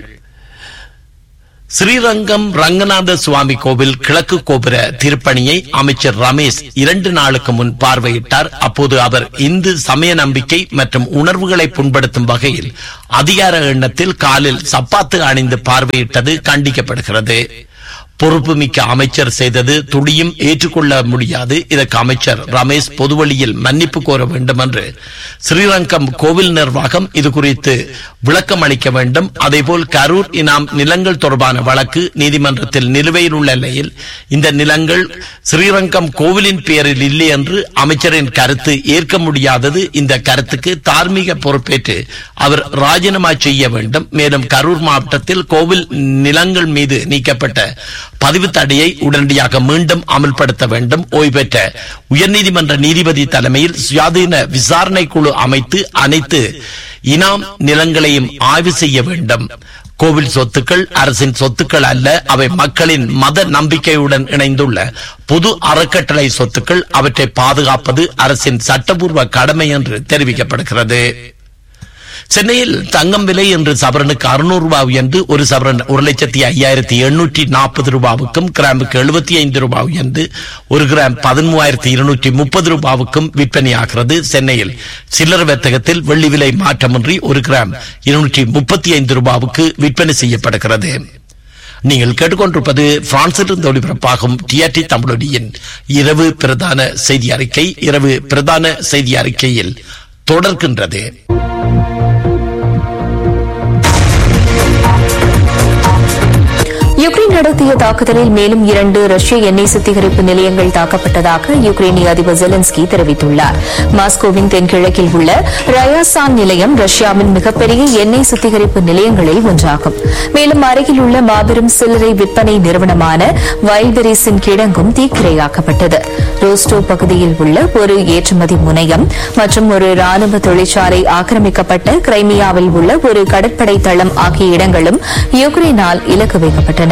ஸ்ரீரங்கம் ரங்கநாத சுவாமி கோவில் கிழக்கு கோபுர திருப்பணியை அமைச்சர் ரமேஷ் இரண்டு நாளுக்கு முன் பார்வையிட்டார் அப்போது அவர் இந்து சமய நம்பிக்கை மற்றும் உணர்வுகளை புண்படுத்தும் வகையில் அதிகார எண்ணத்தில் காலில் சப்பாத்து அணிந்து பார்வையிட்டது கண்டிக்கப்படுகிறது பொறுப்புமிக்க அமைச்சர் செய்தது துடியும் ஏற்றுக்கொள்ள முடியாது இதற்கு அமைச்சர் ரமேஷ் பொதுவழியில் மன்னிப்பு கோர வேண்டும் என்று ஸ்ரீரங்கம் கோவில் நிர்வாகம் இது குறித்து விளக்கம் அளிக்க வேண்டும் அதேபோல் கரூர் இனாம் நிலங்கள் தொடர்பான வழக்கு நீதிமன்றத்தில் நிலுவையில் உள்ள நிலையில் இந்த நிலங்கள் ஸ்ரீரங்கம் கோவிலின் பெயரில் இல்லை என்று அமைச்சரின் கருத்து ஏற்க முடியாதது இந்த கருத்துக்கு தார்மீக பொறுப்பேற்று அவர் ராஜினாமா செய்ய வேண்டும் மேலும் கரூர் மாவட்டத்தில் கோவில் நிலங்கள் மீது நீக்கப்பட்ட பதிவு தடையை உடனடியாக மீண்டும் அமல்படுத்த வேண்டும் ஓய்வு பெற்ற உயர்நீதிமன்ற நீதிபதி தலைமையில் சுயாதீன விசாரணை குழு அமைத்து அனைத்து இனாம் நிலங்களையும் ஆய்வு செய்ய வேண்டும் கோவில் சொத்துக்கள் அரசின் சொத்துக்கள் அல்ல அவை மக்களின் மத நம்பிக்கையுடன் இணைந்துள்ள பொது அறக்கட்டளை சொத்துக்கள் அவற்றை பாதுகாப்பது அரசின் சட்டபூர்வ கடமை என்று தெரிவிக்கப்படுகிறது சென்னையில் தங்கம் விலை இன்று சவரனுக்கு அறுநூறு ரூபாய் உயர்ந்து ஒரு சவரன் ஒரு லட்சத்தி ஐயாயிரத்தி எண்ணூற்றி நாற்பது ரூபாவுக்கும் கிராமுக்கு எழுபத்தி ஐந்து ரூபாய் உயர்ந்து ஒரு கிராம் பதிமூவாயிரத்தி இருநூற்றி முப்பது ரூபாவுக்கும் விற்பனையாகிறது சென்னையில் சில்லறை வர்த்தகத்தில் வெள்ளி விலை மாற்றமின்றி ஒரு கிராம் இருநூற்றி முப்பத்தி ஐந்து ரூபாவுக்கு விற்பனை செய்யப்படுகிறது நீங்கள் கேட்டுக்கொண்டிருப்பது பிரான்சிலிருந்து ஒளிபரப்பாகும் டிஆர்டி தமிழொலியின் இரவு பிரதான செய்தி அறிக்கை இரவு பிரதான செய்தி அறிக்கையில் தொடர்கின்றது யுக்ரைன் நடத்திய தாக்குதலில் மேலும் இரண்டு ரஷ்ய எண்ணெய் சுத்திகரிப்பு நிலையங்கள் தாக்கப்பட்டதாக யுக்ரைனிய அதிபர் ஜெலன்ஸ்கி தெரிவித்துள்ளார் மாஸ்கோவின் தென்கிழக்கில் உள்ள ரயாசான் நிலையம் ரஷ்யாவின் மிகப்பெரிய எண்ணெய் சுத்திகரிப்பு நிலையங்களில் ஒன்றாகும் மேலும் அருகில் உள்ள மாபெரும் சில்லறை விற்பனை நிறுவனமான வைல்பெரிஸின் கிடங்கும் தீக்கிரையாக்கப்பட்டது ரோஸ்டோ பகுதியில் உள்ள ஒரு ஏற்றுமதி முனையம் மற்றும் ஒரு ராணுவ தொழிற்சாலை ஆக்கிரமிக்கப்பட்ட கிரைமியாவில் உள்ள ஒரு கடற்படை தளம் ஆகிய இடங்களும் யுக்ரைனால் இலக்கு வைக்கப்பட்டன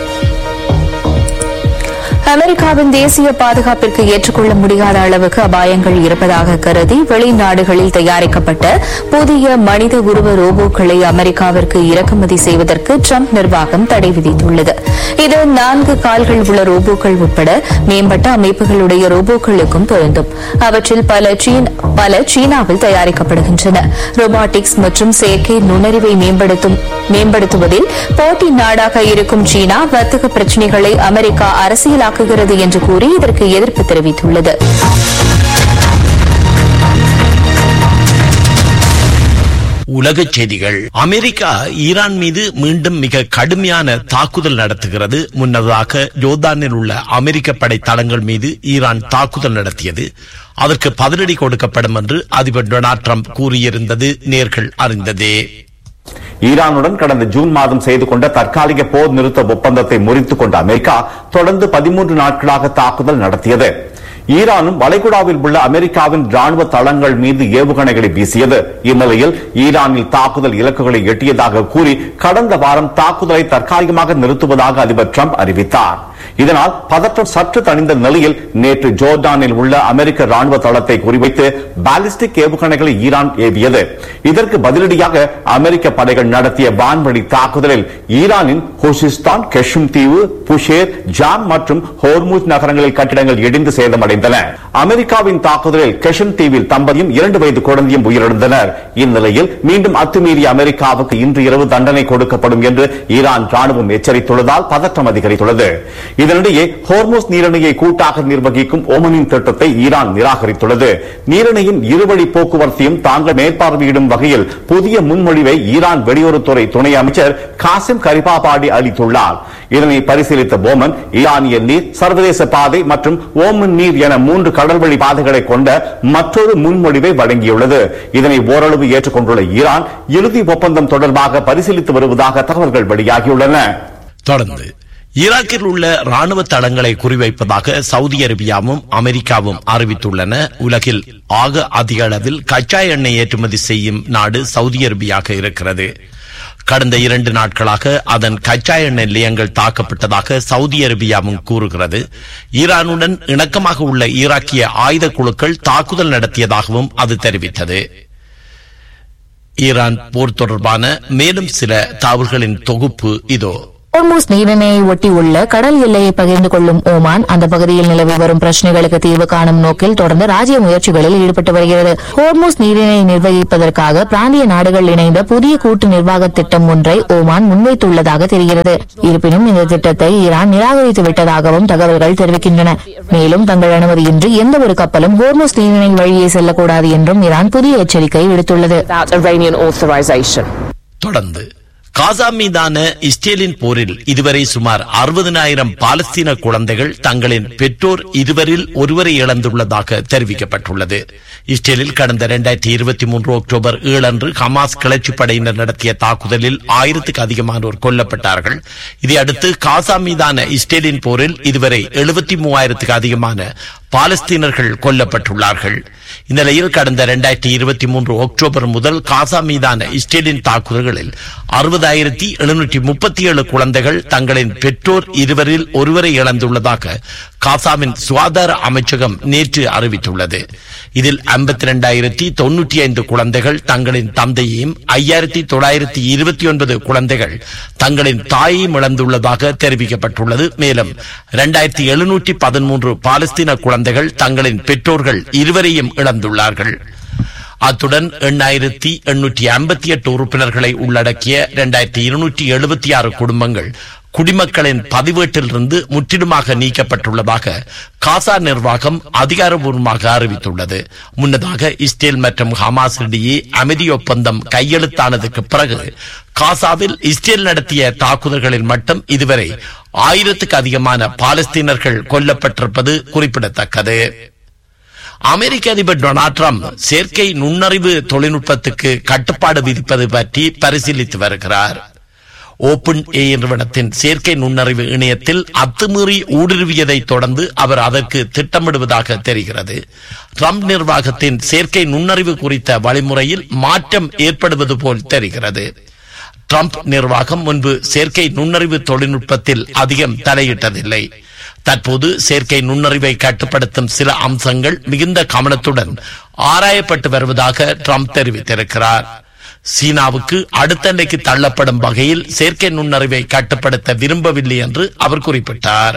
அமெரிக்காவின் தேசிய பாதுகாப்பிற்கு ஏற்றுக்கொள்ள முடியாத அளவுக்கு அபாயங்கள் இருப்பதாக கருதி வெளிநாடுகளில் தயாரிக்கப்பட்ட புதிய மனித உருவ ரோபோக்களை அமெரிக்காவிற்கு இறக்குமதி செய்வதற்கு ட்ரம்ப் நிர்வாகம் தடை விதித்துள்ளது இது நான்கு கால்கள் உள்ள ரோபோக்கள் உட்பட மேம்பட்ட அமைப்புகளுடைய ரோபோக்களுக்கும் பொருந்தும் அவற்றில் பல சீன பல சீனாவில் தயாரிக்கப்படுகின்றன ரோபாட்டிக்ஸ் மற்றும் செயற்கை நுண்ணறிவை மேம்படுத்தும் மேம்படுத்துவதில் போட்டி நாடாக இருக்கும் சீனா வர்த்தக பிரச்சினைகளை அமெரிக்கா அரசியலாக்குகிறது என்று கூறி இதற்கு எதிர்ப்பு தெரிவித்துள்ளது உலகச் செய்திகள் அமெரிக்கா ஈரான் மீது மீண்டும் மிக கடுமையான தாக்குதல் நடத்துகிறது முன்னதாக ஜோர்தானில் உள்ள அமெரிக்க படை தளங்கள் மீது ஈரான் தாக்குதல் நடத்தியது அதற்கு பதிலடி கொடுக்கப்படும் என்று அதிபர் டொனால்ட் ட்ரம்ப் கூறியிருந்தது நேர்கள் அறிந்ததே ஈரானுடன் கடந்த ஜூன் மாதம் செய்து கொண்ட தற்காலிக போர் நிறுத்த ஒப்பந்தத்தை முறித்துக் கொண்ட அமெரிக்கா தொடர்ந்து பதிமூன்று நாட்களாக தாக்குதல் நடத்தியது ஈரானும் வளைகுடாவில் உள்ள அமெரிக்காவின் ராணுவ தளங்கள் மீது ஏவுகணைகளை வீசியது இந்நிலையில் ஈரானில் தாக்குதல் இலக்குகளை எட்டியதாக கூறி கடந்த வாரம் தாக்குதலை தற்காலிகமாக நிறுத்துவதாக அதிபர் ட்ரம்ப் அறிவித்தார் இதனால் பதற்றம் சற்று தணிந்த நிலையில் நேற்று ஜோர்டானில் உள்ள அமெரிக்க ராணுவ தளத்தை குறிவைத்து பாலிஸ்டிக் ஏவுகணைகளை ஈரான் ஏவியது இதற்கு பதிலடியாக அமெரிக்க படைகள் நடத்திய வான்வழி தாக்குதலில் ஈரானின் ஹோசிஸ்தான் கெஷும் தீவு புஷேர் ஜாம் மற்றும் ஹோர்மூஸ் நகரங்களில் கட்டிடங்கள் இடிந்து சேதமடைந்தன அமெரிக்காவின் தாக்குதலில் கெஷன் தீவில் தம்பதியும் இரண்டு வயது குழந்தையும் உயிரிழந்தனர் இந்நிலையில் மீண்டும் அத்துமீறிய அமெரிக்காவுக்கு இன்று இரவு தண்டனை கொடுக்கப்படும் என்று ஈரான் ராணுவம் எச்சரித்துள்ளதால் பதற்றம் அதிகரித்துள்ளது இதனிடையே ஹோர்மோஸ் நீரிணையை கூட்டாக நிர்வகிக்கும் ஓமனின் திட்டத்தை ஈரான் நிராகரித்துள்ளது நீரிணையின் இருவழி போக்குவரத்தையும் தாங்கள் மேற்பார்வையிடும் வகையில் புதிய முன்மொழிவை ஈரான் வெளியுறவுத்துறை துணை அமைச்சர் காசிம் கரிபாபாடி அளித்துள்ளார் இதனை பரிசீலித்த ஓமன் ஈரானிய நீர் சர்வதேச பாதை மற்றும் ஓமன் நீர் என மூன்று கடல்வழி பாதைகளை கொண்ட மற்றொரு முன்மொழிவை வழங்கியுள்ளது இதனை ஓரளவு ஏற்றுக்கொண்டுள்ள ஈரான் இறுதி ஒப்பந்தம் தொடர்பாக பரிசீலித்து வருவதாக தகவல்கள் வெளியாகியுள்ளன தொடர்ந்து ஈராக்கில் உள்ள ராணுவ தளங்களை குறிவைப்பதாக சவுதி அரேபியாவும் அமெரிக்காவும் அறிவித்துள்ளன உலகில் ஆக அதிக அளவில் கச்சா எண்ணெய் ஏற்றுமதி செய்யும் நாடு சவுதி அரேபியாக இருக்கிறது கடந்த இரண்டு நாட்களாக அதன் கச்சா எண்ணெய் நிலையங்கள் தாக்கப்பட்டதாக சவுதி அரேபியாவும் கூறுகிறது ஈரானுடன் இணக்கமாக உள்ள ஈராக்கிய ஆயுத குழுக்கள் தாக்குதல் நடத்தியதாகவும் அது தெரிவித்தது ஈரான் போர் தொடர்பான மேலும் சில தகவல்களின் தொகுப்பு இதோ ஹோர்மூஸ் நீரிணையை ஒட்டி உள்ள கடல் எல்லையை பகிர்ந்து கொள்ளும் ஓமான் அந்த பகுதியில் நிலவி வரும் பிரச்சனைகளுக்கு தீர்வு காணும் நோக்கில் தொடர்ந்து ராஜ்ய முயற்சிகளில் ஈடுபட்டு வருகிறது ஹோர்மூஸ் நீரிணையை நிர்வகிப்பதற்காக பிராந்திய நாடுகள் இணைந்த புதிய கூட்டு நிர்வாக திட்டம் ஒன்றை ஓமான் முன்வைத்துள்ளதாக தெரிகிறது இருப்பினும் இந்த திட்டத்தை ஈரான் நிராகரித்து விட்டதாகவும் தகவல்கள் தெரிவிக்கின்றன மேலும் தங்கள் அனுமதியின்றி எந்த ஒரு கப்பலும் ஹோர்மூஸ் நீரிணை வழியே செல்லக்கூடாது என்றும் ஈரான் புதிய எச்சரிக்கை விடுத்துள்ளது தொடர்ந்து காசா மீதான இஸ்ரேலின் போரில் இதுவரை சுமார் அறுபதனாயிரம் பாலஸ்தீன குழந்தைகள் தங்களின் பெற்றோர் இருவரில் ஒருவரை இழந்துள்ளதாக தெரிவிக்கப்பட்டுள்ளது இஸ்ரேலில் கடந்த இரண்டாயிரத்தி இருபத்தி மூன்று அக்டோபர் ஏழு அன்று ஹமாஸ் கிளர்ச்சி படையினர் நடத்திய தாக்குதலில் ஆயிரத்துக்கு அதிகமானோர் கொல்லப்பட்டார்கள் இதையடுத்து காசா மீதான இஸ்ரேலின் போரில் இதுவரை எழுபத்தி மூவாயிரத்துக்கு அதிகமான பாலஸ்தீனர்கள் கொல்லப்பட்டுள்ளார்கள் இந்நிலையில் கடந்த இரண்டாயிரத்தி இருபத்தி மூன்று அக்டோபர் முதல் காசா மீதான இஸ்ரேலின் தாக்குதல்களில் அறுபதாயிரத்தி எழுநூற்றி முப்பத்தி ஏழு குழந்தைகள் தங்களின் பெற்றோர் இருவரில் ஒருவரை இழந்துள்ளதாக காசாவின் சுகாதார அமைச்சகம் நேற்று அறிவித்துள்ளது இதில் ஐம்பத்தி இரண்டாயிரத்தி தொன்னூற்றி ஐந்து குழந்தைகள் தங்களின் தந்தையையும் ஐயாயிரத்தி தொள்ளாயிரத்தி இருபத்தி ஒன்பது குழந்தைகள் தங்களின் தாயையும் இழந்துள்ளதாக தெரிவிக்கப்பட்டுள்ளது மேலும் இரண்டாயிரத்தி எழுநூற்றி பதிமூன்று பாலஸ்தீன குழந்தைகள் தங்களின் பெற்றோர்கள் இருவரையும் இழந்துள்ளார்கள் அத்துடன் எண்ணாயிரத்தி எண்ணூற்றி ஐம்பத்தி எட்டு உறுப்பினர்களை உள்ளடக்கிய இரண்டாயிரத்தி இருநூற்றி எழுபத்தி ஆறு குடும்பங்கள் குடிமக்களின் பதிவேட்டிலிருந்து முற்றிலுமாக நீக்கப்பட்டுள்ளதாக காசா நிர்வாகம் அதிகாரபூர்வமாக அறிவித்துள்ளது முன்னதாக இஸ்ரேல் மற்றும் ஹமாஸ் இடையே அமைதி ஒப்பந்தம் கையெழுத்தானதுக்கு பிறகு காசாவில் இஸ்ரேல் நடத்திய தாக்குதல்களில் மட்டும் இதுவரை ஆயிரத்துக்கு அதிகமான பாலஸ்தீனர்கள் கொல்லப்பட்டிருப்பது குறிப்பிடத்தக்கது அமெரிக்க அதிபர் டொனால்ட் ட்ரம்ப் செயற்கை நுண்ணறிவு தொழில்நுட்பத்துக்கு கட்டுப்பாடு விதிப்பது பற்றி பரிசீலித்து வருகிறார் ஓபன் ஏ நிறுவனத்தின் செயற்கை நுண்ணறிவு இணையத்தில் அத்துமீறி ஊடுருவியதை தொடர்ந்து அவர் அதற்கு திட்டமிடுவதாக தெரிகிறது ட்ரம்ப் நிர்வாகத்தின் செயற்கை நுண்ணறிவு குறித்த வழிமுறையில் மாற்றம் ஏற்படுவது போல் தெரிகிறது ட்ரம்ப் நிர்வாகம் முன்பு செயற்கை நுண்ணறிவு தொழில்நுட்பத்தில் அதிகம் தலையிட்டதில்லை தற்போது செயற்கை நுண்ணறிவை கட்டுப்படுத்தும் சில அம்சங்கள் மிகுந்த கவனத்துடன் ஆராயப்பட்டு வருவதாக ட்ரம்ப் தெரிவித்திருக்கிறார் சீனாவுக்கு அடுத்தண்டைக்கு தள்ளப்படும் வகையில் செயற்கை நுண்ணறிவை கட்டுப்படுத்த விரும்பவில்லை என்று அவர் குறிப்பிட்டார்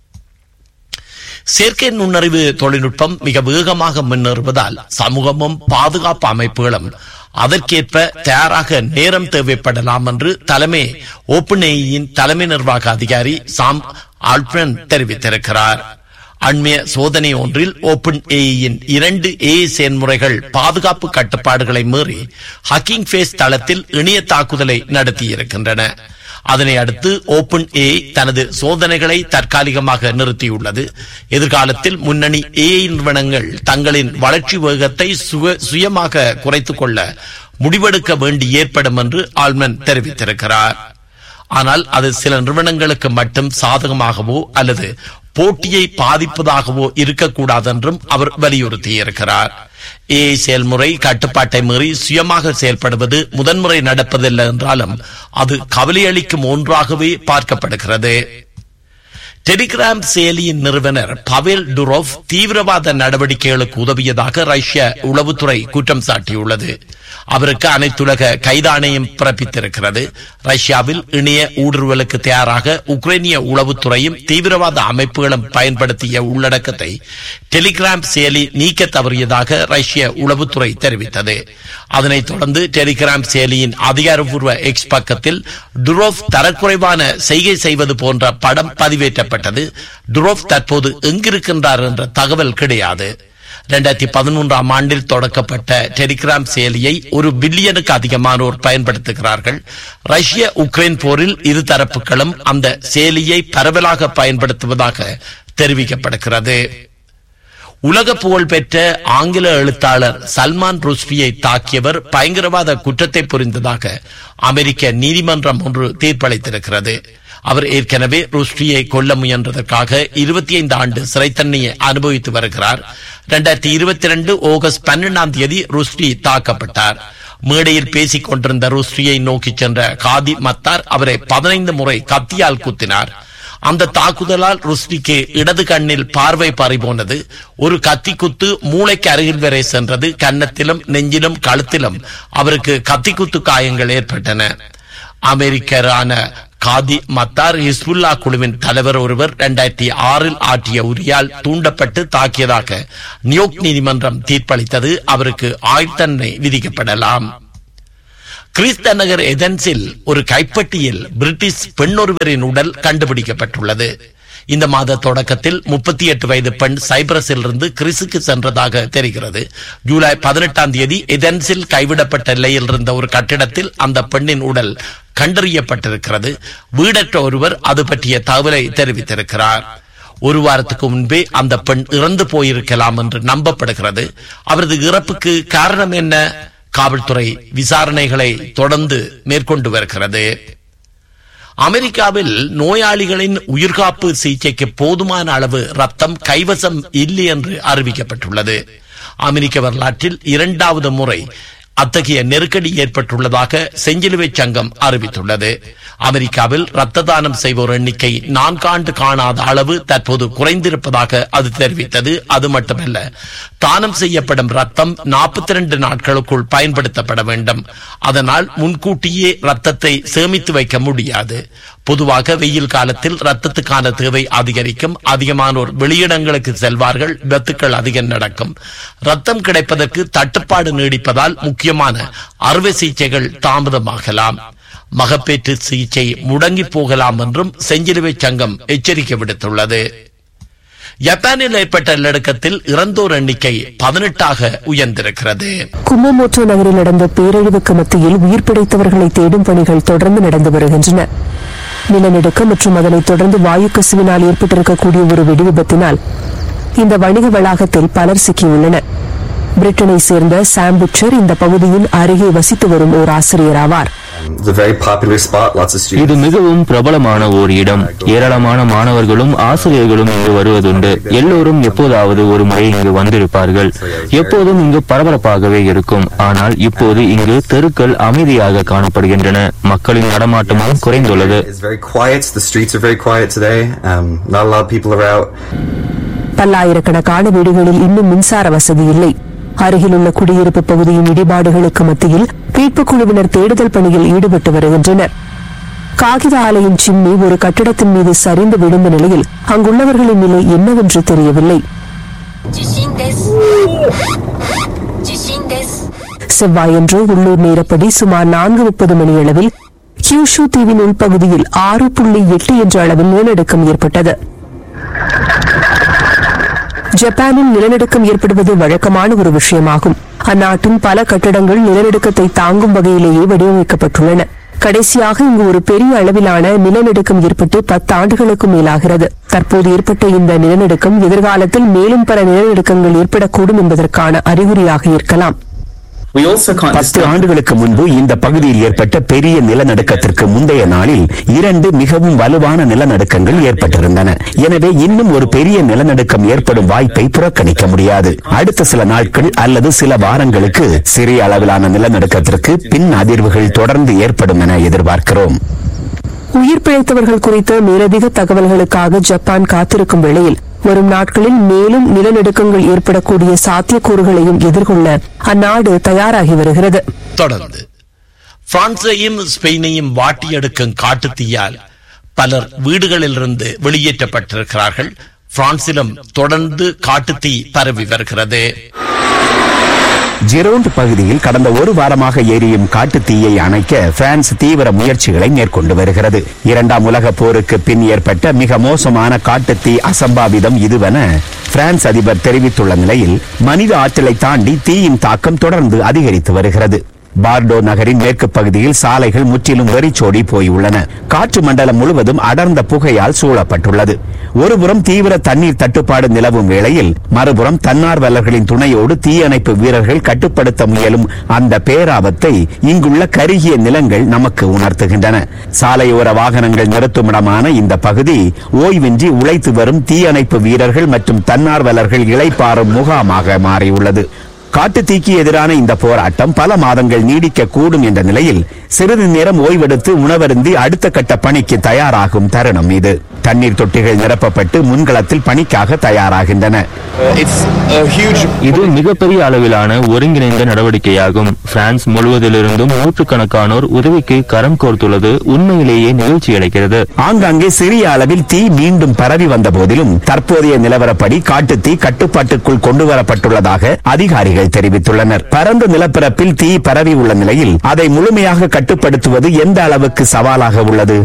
செயற்கை நுண்ணறிவு தொழில்நுட்பம் மிக வேகமாக முன்னேறுவதால் சமூகமும் பாதுகாப்பு அமைப்புகளும் அதற்கேற்ப தயாராக நேரம் தேவைப்படலாம் என்று தலைமை ஓப்பன் தலைமை நிர்வாக அதிகாரி சாம் ஆல்பிரன் தெரிவித்திருக்கிறார் அண்மைய சோதனை ஒன்றில் ஓபன் ஏயின் இரண்டு ஏ செயல்முறைகள் பாதுகாப்பு கட்டுப்பாடுகளை மீறி ஹக்கிங் ஃபேஸ் தளத்தில் இணைய தாக்குதலை நடத்தியிருக்கின்றன அதனை அடுத்து ஓபன் ஏ தனது சோதனைகளை தற்காலிகமாக நிறுத்தியுள்ளது எதிர்காலத்தில் முன்னணி ஏ நிறுவனங்கள் தங்களின் வளர்ச்சி வேகத்தை சுயமாக குறைத்துக் கொள்ள முடிவெடுக்க வேண்டி ஏற்படும் என்று ஆல்மன் தெரிவித்திருக்கிறார் ஆனால் அது சில நிறுவனங்களுக்கு மட்டும் சாதகமாகவோ அல்லது போட்டியை பாதிப்பதாகவோ இருக்கக்கூடாது என்றும் அவர் வலியுறுத்தியிருக்கிறார் ஏ செயல்முறை கட்டுப்பாட்டை மீறி சுயமாக செயல்படுவது முதன்முறை நடப்பதில்லை என்றாலும் அது கவலையளிக்கும் ஒன்றாகவே பார்க்கப்படுகிறது டெலிகிராம் செயலியின் நிறுவனர் பவேல் டுரோவ் தீவிரவாத நடவடிக்கைகளுக்கு உதவியதாக ரஷ்ய உளவுத்துறை குற்றம் சாட்டியுள்ளது அவருக்கு அனைத்துலக கைதாணையும் பிறப்பித்திருக்கிறது ரஷ்யாவில் இணைய ஊடுருவலுக்கு தயாராக உக்ரைனிய உளவுத்துறையும் தீவிரவாத அமைப்புகளும் பயன்படுத்திய உள்ளடக்கத்தை டெலிகிராம் செயலி நீக்க தவறியதாக ரஷ்ய உளவுத்துறை தெரிவித்தது அதனைத் தொடர்ந்து டெலிகிராம் செயலியின் அதிகாரப்பூர்வ எக்ஸ் பக்கத்தில் டுரோப் தரக்குறைவான செய்கை செய்வது போன்ற படம் பதிவேற்றப்பட்டது டுரோப் தற்போது எங்கிருக்கின்றார் என்ற தகவல் கிடையாது இரண்டாயிரத்தி பதிமூன்றாம் ஆண்டில் தொடக்கப்பட்ட டெலிகிராம் செயலியை ஒரு பில்லியனுக்கு அதிகமானோர் பயன்படுத்துகிறார்கள் ரஷ்ய உக்ரைன் போரில் இரு தரப்புகளும் அந்த செயலியை பரவலாக பயன்படுத்துவதாக தெரிவிக்கப்படுகிறது உலக புகழ்பெற்ற ஆங்கில எழுத்தாளர் சல்மான் ருஷ்டியை தாக்கியவர் பயங்கரவாத குற்றத்தை புரிந்ததாக அமெரிக்க நீதிமன்றம் ஒன்று தீர்ப்பளித்திருக்கிறது அவர் ஏற்கனவே ருஷ்டியை கொல்ல முயன்றதற்காக இருபத்தி ஐந்து ஆண்டு சிறை தண்டனையை அனுபவித்து வருகிறார் இரண்டாயிரத்தி இருபத்தி ரெண்டு ஆகஸ்ட் பன்னெண்டாம் தேதி ருஷ்டி தாக்கப்பட்டார் மேடையில் பேசிக் கொண்டிருந்த ருஷ்டியை நோக்கி சென்ற காதி மத்தார் அவரை பதினைந்து முறை கத்தியால் குத்தினார் அந்த தாக்குதலால் ருஷ்டிக்கு இடது கண்ணில் பார்வை பறிபோனது ஒரு கத்தி குத்து மூளைக்கு அருகில் வரை சென்றது கன்னத்திலும் நெஞ்சிலும் கழுத்திலும் அவருக்கு கத்தி குத்து காயங்கள் ஏற்பட்டன அமெரிக்கரான காதி மத்தார் ஹிஸ்புல்லா குழுவின் தலைவர் ஒருவர் இரண்டாயிரத்தி ஆறில் ஆற்றிய உரியால் தூண்டப்பட்டு தாக்கியதாக நியோக் நீதிமன்றம் தீர்ப்பளித்தது அவருக்கு ஆயுள் தண்டனை விதிக்கப்படலாம் கிறிஸ்த நகர் எதன்ஸில் ஒரு கைப்பட்டியில் பிரிட்டிஷ் பெண்ணொருவரின் உடல் கண்டுபிடிக்கப்பட்டுள்ளது இந்த மாத தொடக்கத்தில் முப்பத்தி எட்டு வயது பெண் சைப்ரஸில் இருந்து கிறிஸுக்கு சென்றதாக தெரிகிறது ஜூலை பதினெட்டாம் தேதி எதன்ஸில் கைவிடப்பட்ட நிலையில் இருந்த ஒரு கட்டிடத்தில் அந்த பெண்ணின் உடல் கண்டறியப்பட்டிருக்கிறது வீடற்ற ஒருவர் அது பற்றிய தகவலை தெரிவித்திருக்கிறார் ஒரு வாரத்துக்கு முன்பே அந்த பெண் இறந்து போயிருக்கலாம் என்று நம்பப்படுகிறது அவரது இறப்புக்கு காரணம் என்ன காவல்துறை விசாரணைகளை தொடர்ந்து மேற்கொண்டு வருகிறது அமெரிக்காவில் நோயாளிகளின் உயிர்காப்பு சிகிச்சைக்கு போதுமான அளவு ரத்தம் கைவசம் இல்லை என்று அறிவிக்கப்பட்டுள்ளது அமெரிக்க வரலாற்றில் இரண்டாவது முறை அத்தகைய நெருக்கடி ஏற்பட்டுள்ளதாக செஞ்சிலுவை சங்கம் அறிவித்துள்ளது அமெரிக்காவில் ரத்த தானம் செய்வோர் எண்ணிக்கை நான்காண்டு காணாத அளவு தற்போது குறைந்திருப்பதாக அது தெரிவித்தது அது மட்டுமல்ல தானம் செய்யப்படும் ரத்தம் நாற்பத்தி ரெண்டு நாட்களுக்குள் பயன்படுத்தப்பட வேண்டும் அதனால் முன்கூட்டியே ரத்தத்தை சேமித்து வைக்க முடியாது பொதுவாக வெயில் காலத்தில் ரத்தத்துக்கான தேவை அதிகரிக்கும் அதிகமானோர் வெளியிடங்களுக்கு செல்வார்கள் விபத்துக்கள் அதிகம் நடக்கும் ரத்தம் கிடைப்பதற்கு தட்டுப்பாடு நீடிப்பதால் முக்கியமான அறுவை சிகிச்சைகள் தாமதமாகலாம் மகப்பேற்று சிகிச்சை முடங்கி போகலாம் என்றும் செஞ்சிலுவை சங்கம் எச்சரிக்கை விடுத்துள்ளது ஜப்பானில் ஏற்பட்ட நிலநடுக்கத்தில் இறந்தோர் எண்ணிக்கை பதினெட்டாக உயர்ந்திருக்கிறது கும்மமோட்டோ நகரில் நடந்த பேரழிவுக்கு மத்தியில் உயிர் பிழைத்தவர்களை தேடும் பணிகள் தொடர்ந்து நடந்து வருகின்றன நிலநடுக்கம் மற்றும் அதனைத் தொடர்ந்து வாயு கசிவினால் ஏற்பட்டிருக்கக்கூடிய ஒரு வெடி விபத்தினால் இந்த வணிக வளாகத்தில் பலர் சிக்கியுள்ளனர் பிரிட்டனை சேர்ந்த சாம் புட்சர் இந்த பகுதியின் அருகே வசித்து வரும் ஓர் ஆசிரியர் ஆவார் It's a very popular spot, lots of students. இது மிகவும் பிரபலமான ஓர் இடம் ஏராளமான மாணவர்களும் ஆசிரியர்களும் இங்கு வருவதுண்டு எல்லோரும் எப்போதாவது ஒரு முறை இங்கு வந்திருப்பார்கள் எப்போதும் இங்கு பரபரப்பாகவே இருக்கும் ஆனால் இப்போது இங்கு தெருக்கள் அமைதியாக காணப்படுகின்றன மக்களின் நடமாட்டமும் குறைந்துள்ளது It's very quiet. The streets are very quiet today. Um, not a lot of people are out. பல்லாயிரக்கணக்கான வீடுகளில் இன்னும் மின்சார வசதி இல்லை அருகிலுள்ள குடியிருப்பு பகுதியின் இடிபாடுகளுக்கு மத்தியில் மீட்புக் குழுவினர் தேடுதல் பணியில் ஈடுபட்டு வருகின்றனர் காகித ஆலையின் சிம்னி ஒரு கட்டிடத்தின் மீது சரிந்து விழுந்த நிலையில் அங்குள்ளவர்களின் நிலை என்னவென்று தெரியவில்லை செவ்வாயன்று உள்ளூர் நேரப்படி சுமார் நான்கு முப்பது மணியளவில் கியூஷு தீவின் உள்பகுதியில் ஆறு புள்ளி எட்டு என்ற அளவில் நிலநடுக்கம் ஏற்பட்டது ஜப்பானில் நிலநடுக்கம் ஏற்படுவது வழக்கமான ஒரு விஷயமாகும் அந்நாட்டின் பல கட்டடங்கள் நிலநடுக்கத்தை தாங்கும் வகையிலேயே வடிவமைக்கப்பட்டுள்ளன கடைசியாக இங்கு ஒரு பெரிய அளவிலான நிலநடுக்கம் ஏற்பட்டு பத்து ஆண்டுகளுக்கு மேலாகிறது தற்போது ஏற்பட்ட இந்த நிலநடுக்கம் எதிர்காலத்தில் மேலும் பல நிலநடுக்கங்கள் ஏற்படக்கூடும் என்பதற்கான அறிகுறியாக இருக்கலாம் பத்து ஆண்டுகளுக்கு முன்பு இந்த பகுதியில் ஏற்பட்ட பெரிய நிலநடுக்கத்திற்கு முந்தைய நாளில் இரண்டு மிகவும் வலுவான நிலநடுக்கங்கள் ஏற்பட்டிருந்தன எனவே இன்னும் ஒரு பெரிய நிலநடுக்கம் ஏற்படும் வாய்ப்பை புறக்கணிக்க முடியாது அடுத்த சில நாட்கள் அல்லது சில வாரங்களுக்கு சிறிய அளவிலான நிலநடுக்கத்திற்கு பின் அதிர்வுகள் தொடர்ந்து ஏற்படும் என எதிர்பார்க்கிறோம் உயிர் பிழைத்தவர்கள் குறித்த மேலதிக தகவல்களுக்காக ஜப்பான் காத்திருக்கும் வேளையில் வரும் நாட்களில் மேலும் நிலநடுக்கங்கள் ஏற்படக்கூடிய சாத்தியக்கூறுகளையும் எதிர்கொள்ள அந்நாடு தயாராகி வருகிறது தொடர்ந்து பிரான்சையும் ஸ்பெயினையும் வாட்டியெடுக்கும் காட்டுத்தீயால் பலர் வீடுகளிலிருந்து வெளியேற்றப்பட்டிருக்கிறார்கள் பிரான்சிலும் தொடர்ந்து காட்டுத்தீ பரவி வருகிறது ஜெரோண்ட் பகுதியில் கடந்த ஒரு வாரமாக எரியும் காட்டுத் தீயை அணைக்க பிரான்ஸ் தீவிர முயற்சிகளை மேற்கொண்டு வருகிறது இரண்டாம் உலக போருக்கு பின் ஏற்பட்ட மிக மோசமான காட்டுத் தீ அசம்பாவிதம் இதுவென பிரான்ஸ் அதிபர் தெரிவித்துள்ள நிலையில் மனித ஆற்றலை தாண்டி தீயின் தாக்கம் தொடர்ந்து அதிகரித்து வருகிறது பார்டோ நகரின் மேற்கு பகுதியில் சாலைகள் முற்றிலும் வெறிச்சோடி போயுள்ளன காற்று மண்டலம் முழுவதும் அடர்ந்த புகையால் சூழப்பட்டுள்ளது ஒருபுறம் தீவிர தண்ணீர் தட்டுப்பாடு நிலவும் வேளையில் மறுபுறம் தன்னார்வலர்களின் துணையோடு தீயணைப்பு வீரர்கள் கட்டுப்படுத்த முயலும் அந்த பேராபத்தை இங்குள்ள கருகிய நிலங்கள் நமக்கு உணர்த்துகின்றன சாலையோர வாகனங்கள் நிறுத்துமிடமான இந்த பகுதி ஓய்வின்றி உழைத்து வரும் தீயணைப்பு வீரர்கள் மற்றும் தன்னார்வலர்கள் இளைப்பாறும் முகாமாக மாறியுள்ளது காட்டு தீக்கு எதிரான இந்த போராட்டம் பல மாதங்கள் நீடிக்க கூடும் என்ற நிலையில் சிறிது நேரம் ஓய்வெடுத்து உணவருந்தி அடுத்த கட்ட பணிக்கு தயாராகும் தருணம் இது தண்ணீர் தொட்டிகள் நிரப்பப்பட்டு முன்களத்தில் பணிக்காக தயாராகின்றன இது மிகப்பெரிய அளவிலான ஒருங்கிணைந்த நடவடிக்கையாகும் பிரான்ஸ் முழுவதிலிருந்தும் நூற்றுக்கணக்கானோர் உதவிக்கு கரம் கோர்த்துள்ளது உண்மையிலேயே நிகழ்ச்சி அளிக்கிறது ஆங்காங்கே சிறிய அளவில் தீ மீண்டும் பரவி வந்த போதிலும் தற்போதைய நிலவரப்படி காட்டு தீ கட்டுப்பாட்டுக்குள் கொண்டு வரப்பட்டுள்ளதாக அதிகாரிகள் தெரிவித்துள்ளனர் பரந்த நிலப்பரப்பில் தீ பரவி உள்ள நிலையில் அதை முழுமையாக கட்டுப்படுத்துவது எந்த அளவுக்கு சவாலாக உள்ளது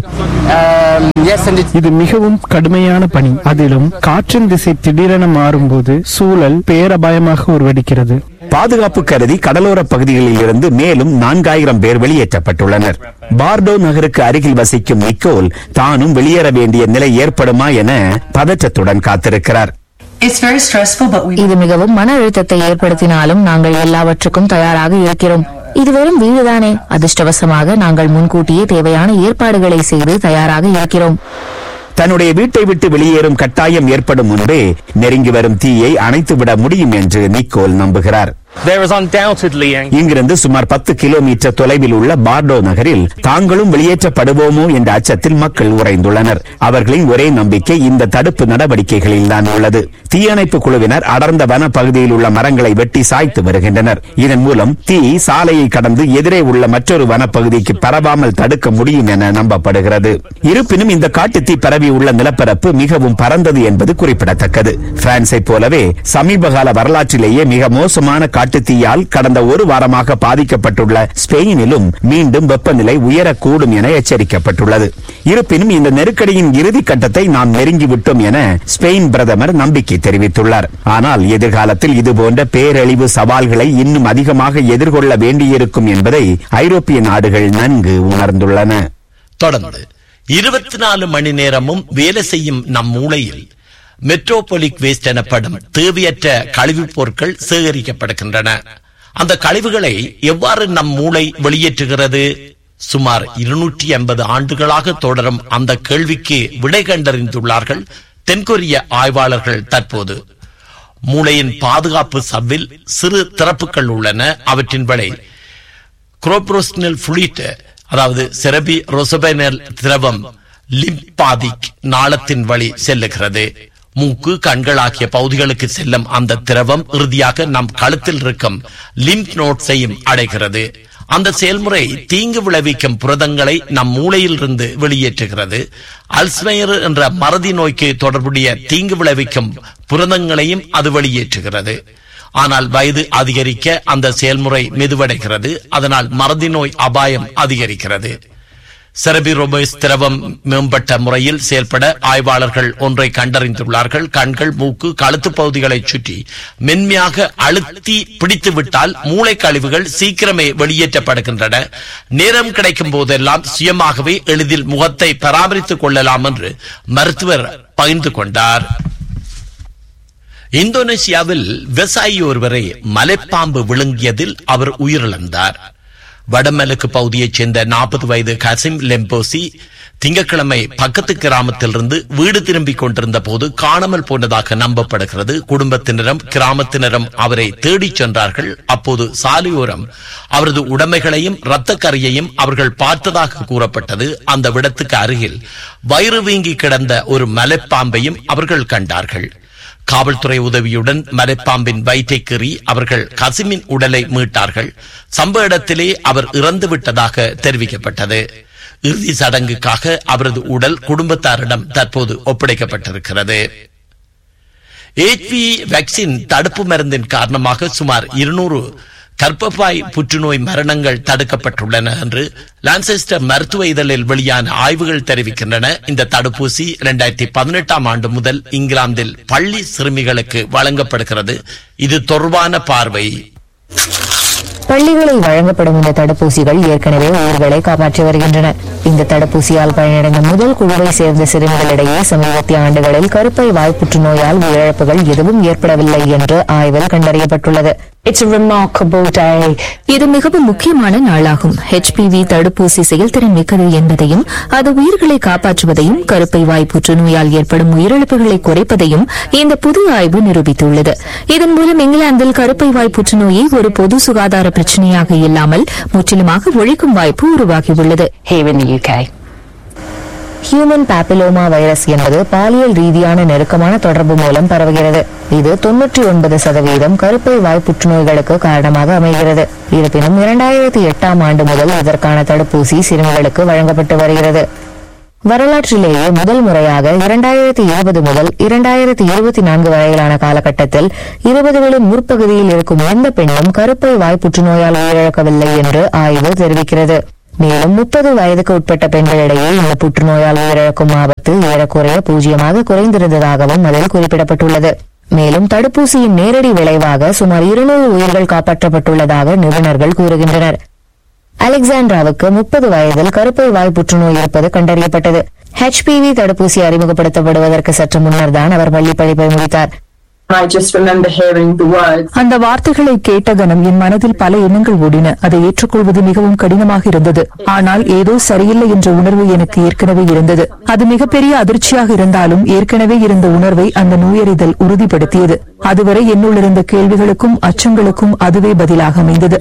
இது மிகவும் கடுமையான பணி அதிலும் காற்றின் திசை திடீரென மாறும்போது சூழல் பேரபாயமாக உருவெடுக்கிறது பாதுகாப்பு கருதி கடலோர பகுதிகளில் இருந்து மேலும் நான்காயிரம் பேர் வெளியேற்றப்பட்டுள்ளனர் பார்டோ நகருக்கு அருகில் வசிக்கும் நிக்கோல் தானும் வெளியேற வேண்டிய நிலை ஏற்படுமா என பதற்றத்துடன் காத்திருக்கிறார் இது மிகவும் மன அழுத்தத்தை ஏற்படுத்தினாலும் நாங்கள் எல்லாவற்றுக்கும் தயாராக இருக்கிறோம் இது வெறும் வீடுதானே அதிர்ஷ்டவசமாக நாங்கள் முன்கூட்டியே தேவையான ஏற்பாடுகளை செய்து தயாராக இருக்கிறோம் தன்னுடைய வீட்டை விட்டு வெளியேறும் கட்டாயம் ஏற்படும் முன்பே நெருங்கி வரும் தீயை அணைத்துவிட முடியும் என்று நிக்கோல் நம்புகிறார் இங்கிருந்து சுமார் பத்து கிலோமீட்டர் தொலைவில் உள்ள பார்டோ நகரில் தாங்களும் வெளியேற்றப்படுவோமோ என்ற அச்சத்தில் மக்கள் உறைந்துள்ளனர் அவர்களின் ஒரே நம்பிக்கை இந்த தடுப்பு நடவடிக்கைகளில் தான் உள்ளது தீயணைப்பு குழுவினர் அடர்ந்த வன பகுதியில் உள்ள மரங்களை வெட்டி சாய்த்து வருகின்றனர் இதன் மூலம் தீ சாலையை கடந்து எதிரே உள்ள மற்றொரு வனப்பகுதிக்கு பரவாமல் தடுக்க முடியும் என நம்பப்படுகிறது இருப்பினும் இந்த காட்டு தீ பரவி உள்ள நிலப்பரப்பு மிகவும் பரந்தது என்பது குறிப்பிடத்தக்கது பிரான்சை போலவே சமீபகால வரலாற்றிலேயே மிக மோசமான காட்டுத்தீயால் கடந்த ஒரு வாரமாக பாதிக்கப்பட்டுள்ள ஸ்பெயினிலும் மீண்டும் வெப்பநிலை உயரக்கூடும் என எச்சரிக்கப்பட்டுள்ளது இருப்பினும் இந்த நெருக்கடியின் இறுதி கட்டத்தை நாம் நெருங்கிவிட்டோம் என ஸ்பெயின் பிரதமர் நம்பிக்கை தெரிவித்துள்ளார் ஆனால் எதிர்காலத்தில் இதுபோன்ற பேரழிவு சவால்களை இன்னும் அதிகமாக எதிர்கொள்ள வேண்டியிருக்கும் என்பதை ஐரோப்பிய நாடுகள் நன்கு உணர்ந்துள்ளன தொடர்ந்து இருபத்தி நாலு மணி நேரமும் வேலை செய்யும் நம் மூளையில் மெட்ரோபொலிக் வேஸ்ட் எனப்படும் தேவையற்ற கழிவுப் பொருட்கள் சேகரிக்கப்படுகின்றன அந்த கழிவுகளை எவ்வாறு நம் மூளை வெளியேற்றுகிறது சுமார் இருநூற்றி ஐம்பது ஆண்டுகளாக தொடரும் அந்த கேள்விக்கு விடை கண்டறிந்துள்ளார்கள் தென்கொரிய ஆய்வாளர்கள் தற்போது மூளையின் பாதுகாப்பு சவ்வில் சிறு திறப்புகள் உள்ளன அவற்றின் விலை குரோப்ரோஸ்னல் புளிட் அதாவது செரபி ரொசபெனல் திரவம் லிம்பாதிக் நாளத்தின் வழி செல்லுகிறது மூக்கு கண்கள் ஆகிய பகுதிகளுக்கு செல்லும் அந்த திரவம் இறுதியாக நம் கழுத்தில் இருக்கும் லிம்ப் நோட்ஸையும் அடைகிறது அந்த செயல்முறை தீங்கு விளைவிக்கும் புரதங்களை நம் மூளையில் இருந்து வெளியேற்றுகிறது அல்ஸ்மையர் என்ற மறதி நோய்க்கு தொடர்புடைய தீங்கு விளைவிக்கும் புரதங்களையும் அது வெளியேற்றுகிறது ஆனால் வயது அதிகரிக்க அந்த செயல்முறை மெதுவடைகிறது அதனால் மறதி நோய் அபாயம் அதிகரிக்கிறது செரபிரோபஸ் திரவம் மேம்பட்ட முறையில் செயல்பட ஆய்வாளர்கள் ஒன்றை கண்டறிந்துள்ளார்கள் கண்கள் மூக்கு கழுத்து பகுதிகளை சுற்றி மென்மையாக அழுத்தி பிடித்து விட்டால் மூளை கழிவுகள் சீக்கிரமே வெளியேற்றப்படுகின்றன நேரம் கிடைக்கும் போதெல்லாம் சுயமாகவே எளிதில் முகத்தை பராமரித்துக் கொள்ளலாம் என்று மருத்துவர் பகிர்ந்து கொண்டார் இந்தோனேசியாவில் விவசாயி ஒருவரை மலைப்பாம்பு விழுங்கியதில் அவர் உயிரிழந்தார் வடமலுக்கு பகுதியைச் சேர்ந்த நாற்பது வயது கசிம் லெம்போசி திங்கட்கிழமை பக்கத்து கிராமத்திலிருந்து வீடு திரும்பிக் கொண்டிருந்த போது காணாமல் போனதாக நம்பப்படுகிறது குடும்பத்தினரும் கிராமத்தினரும் அவரை தேடிச் சென்றார்கள் அப்போது சாலையோரம் அவரது உடைமைகளையும் இரத்த கரையையும் அவர்கள் பார்த்ததாக கூறப்பட்டது அந்த விடத்துக்கு அருகில் வயிறு வீங்கி கிடந்த ஒரு மலைப்பாம்பையும் அவர்கள் கண்டார்கள் காவல்துறை உதவியுடன் மலைப்பாம்பின் வயிற்றை கீறி அவர்கள் கசிமின் உடலை மீட்டார்கள் சம்பவ இடத்திலே அவர் இறந்து விட்டதாக தெரிவிக்கப்பட்டது இறுதி சடங்குக்காக அவரது உடல் குடும்பத்தாரிடம் தற்போது ஒப்படைக்கப்பட்டிருக்கிறது HPV வேக்சின் தடுப்பு மருந்தின் காரணமாக சுமார் இருநூறு கர்ப்பப்பாய் புற்றுநோய் மரணங்கள் தடுக்கப்பட்டுள்ளன என்று லான்செஸ்டர் மருத்துவ இதழில் வெளியான ஆய்வுகள் தெரிவிக்கின்றன இந்த தடுப்பூசி இரண்டாயிரத்தி பதினெட்டாம் ஆண்டு முதல் இங்கிலாந்தில் பள்ளி சிறுமிகளுக்கு வழங்கப்படுகிறது இது தொடர்பான பார்வை பள்ளிகளில் வழங்கப்படும் இந்த தடுப்பூசிகள் ஏற்கனவே உயிர்களை காப்பாற்றி வருகின்றன இந்த தடுப்பூசியால் பயனடைந்த முதல் குழுவை சேர்ந்த சிறுமிகளிடையே சமீபத்திய ஆண்டுகளில் கருப்பை வாய் புற்றுநோயால் உயிரிழப்புகள் எதுவும் ஏற்படவில்லை என்று ஆய்வில் கண்டறியப்பட்டுள்ளது இது மிகவும் முக்கியமான நாளாகும் ஹெச்பிவி தடுப்பூசி செயல்திறன் மிக்கது என்பதையும் அது உயிர்களை காப்பாற்றுவதையும் கருப்பை வாய் புற்றுநோயால் ஏற்படும் உயிரிழப்புகளை குறைப்பதையும் இந்த புதிய ஆய்வு நிரூபித்துள்ளது இதன் மூலம் இங்கிலாந்தில் கருப்பை வாய் புற்றுநோயை ஒரு பொது சுகாதார பிரச்சனையாக இல்லாமல் முற்றிலுமாக ஒழிக்கும் வாய்ப்பு உருவாகியுள்ளது ஹியூமன் பாப்பிலோமா வைரஸ் என்பது பாலியல் ரீதியான நெருக்கமான தொடர்பு மூலம் பரவுகிறது இது தொன்னூற்றி ஒன்பது சதவீதம் கருப்பை வாய் புற்றுநோய்களுக்கு காரணமாக அமைகிறது இருப்பினும் இரண்டாயிரத்தி எட்டாம் ஆண்டு முதல் இதற்கான தடுப்பூசி சிறுமிகளுக்கு வழங்கப்பட்டு வருகிறது வரலாற்றிலேயே முதல் முறையாக இரண்டாயிரத்தி இருபது முதல் இரண்டாயிரத்தி இருபத்தி நான்கு வரையிலான காலகட்டத்தில் இருபதுகளின் முற்பகுதியில் இருக்கும் எந்த பெண்ணும் கருப்பை வாய் புற்றுநோயால் உயிரிழக்கவில்லை என்று ஆய்வு தெரிவிக்கிறது மேலும் முப்பது வயதுக்கு உட்பட்ட பெண்களிடையே இந்த புற்றுநோயால் உயிரிழக்கும் ஆபத்து ஏறக்குறைய பூஜ்ஜியமாக குறைந்திருந்ததாகவும் அதில் குறிப்பிடப்பட்டுள்ளது மேலும் தடுப்பூசியின் நேரடி விளைவாக சுமார் இருநூறு உயிர்கள் காப்பாற்றப்பட்டுள்ளதாக நிபுணர்கள் கூறுகின்றனர் அலெக்சாண்ட்ராவுக்கு முப்பது வயதில் கருப்பை வாய் புற்றுநோய் இருப்பது கண்டறியப்பட்டது ஹெச்பிவி தடுப்பூசி அறிமுகப்படுத்தப்படுவதற்கு சற்று முன்னர் தான் அவர் பள்ளி படிப்பை முடித்தார் அந்த வார்த்தைகளை கேட்ட கணம் என் மனதில் பல எண்ணங்கள் ஓடின அதை ஏற்றுக்கொள்வது மிகவும் கடினமாக இருந்தது ஆனால் ஏதோ சரியில்லை என்ற உணர்வு எனக்கு ஏற்கனவே இருந்தது அது மிகப்பெரிய அதிர்ச்சியாக இருந்தாலும் ஏற்கனவே இருந்த உணர்வை அந்த நோயறிதல் உறுதிப்படுத்தியது அதுவரை என்னுள் இருந்த கேள்விகளுக்கும் அச்சங்களுக்கும் அதுவே பதிலாக அமைந்தது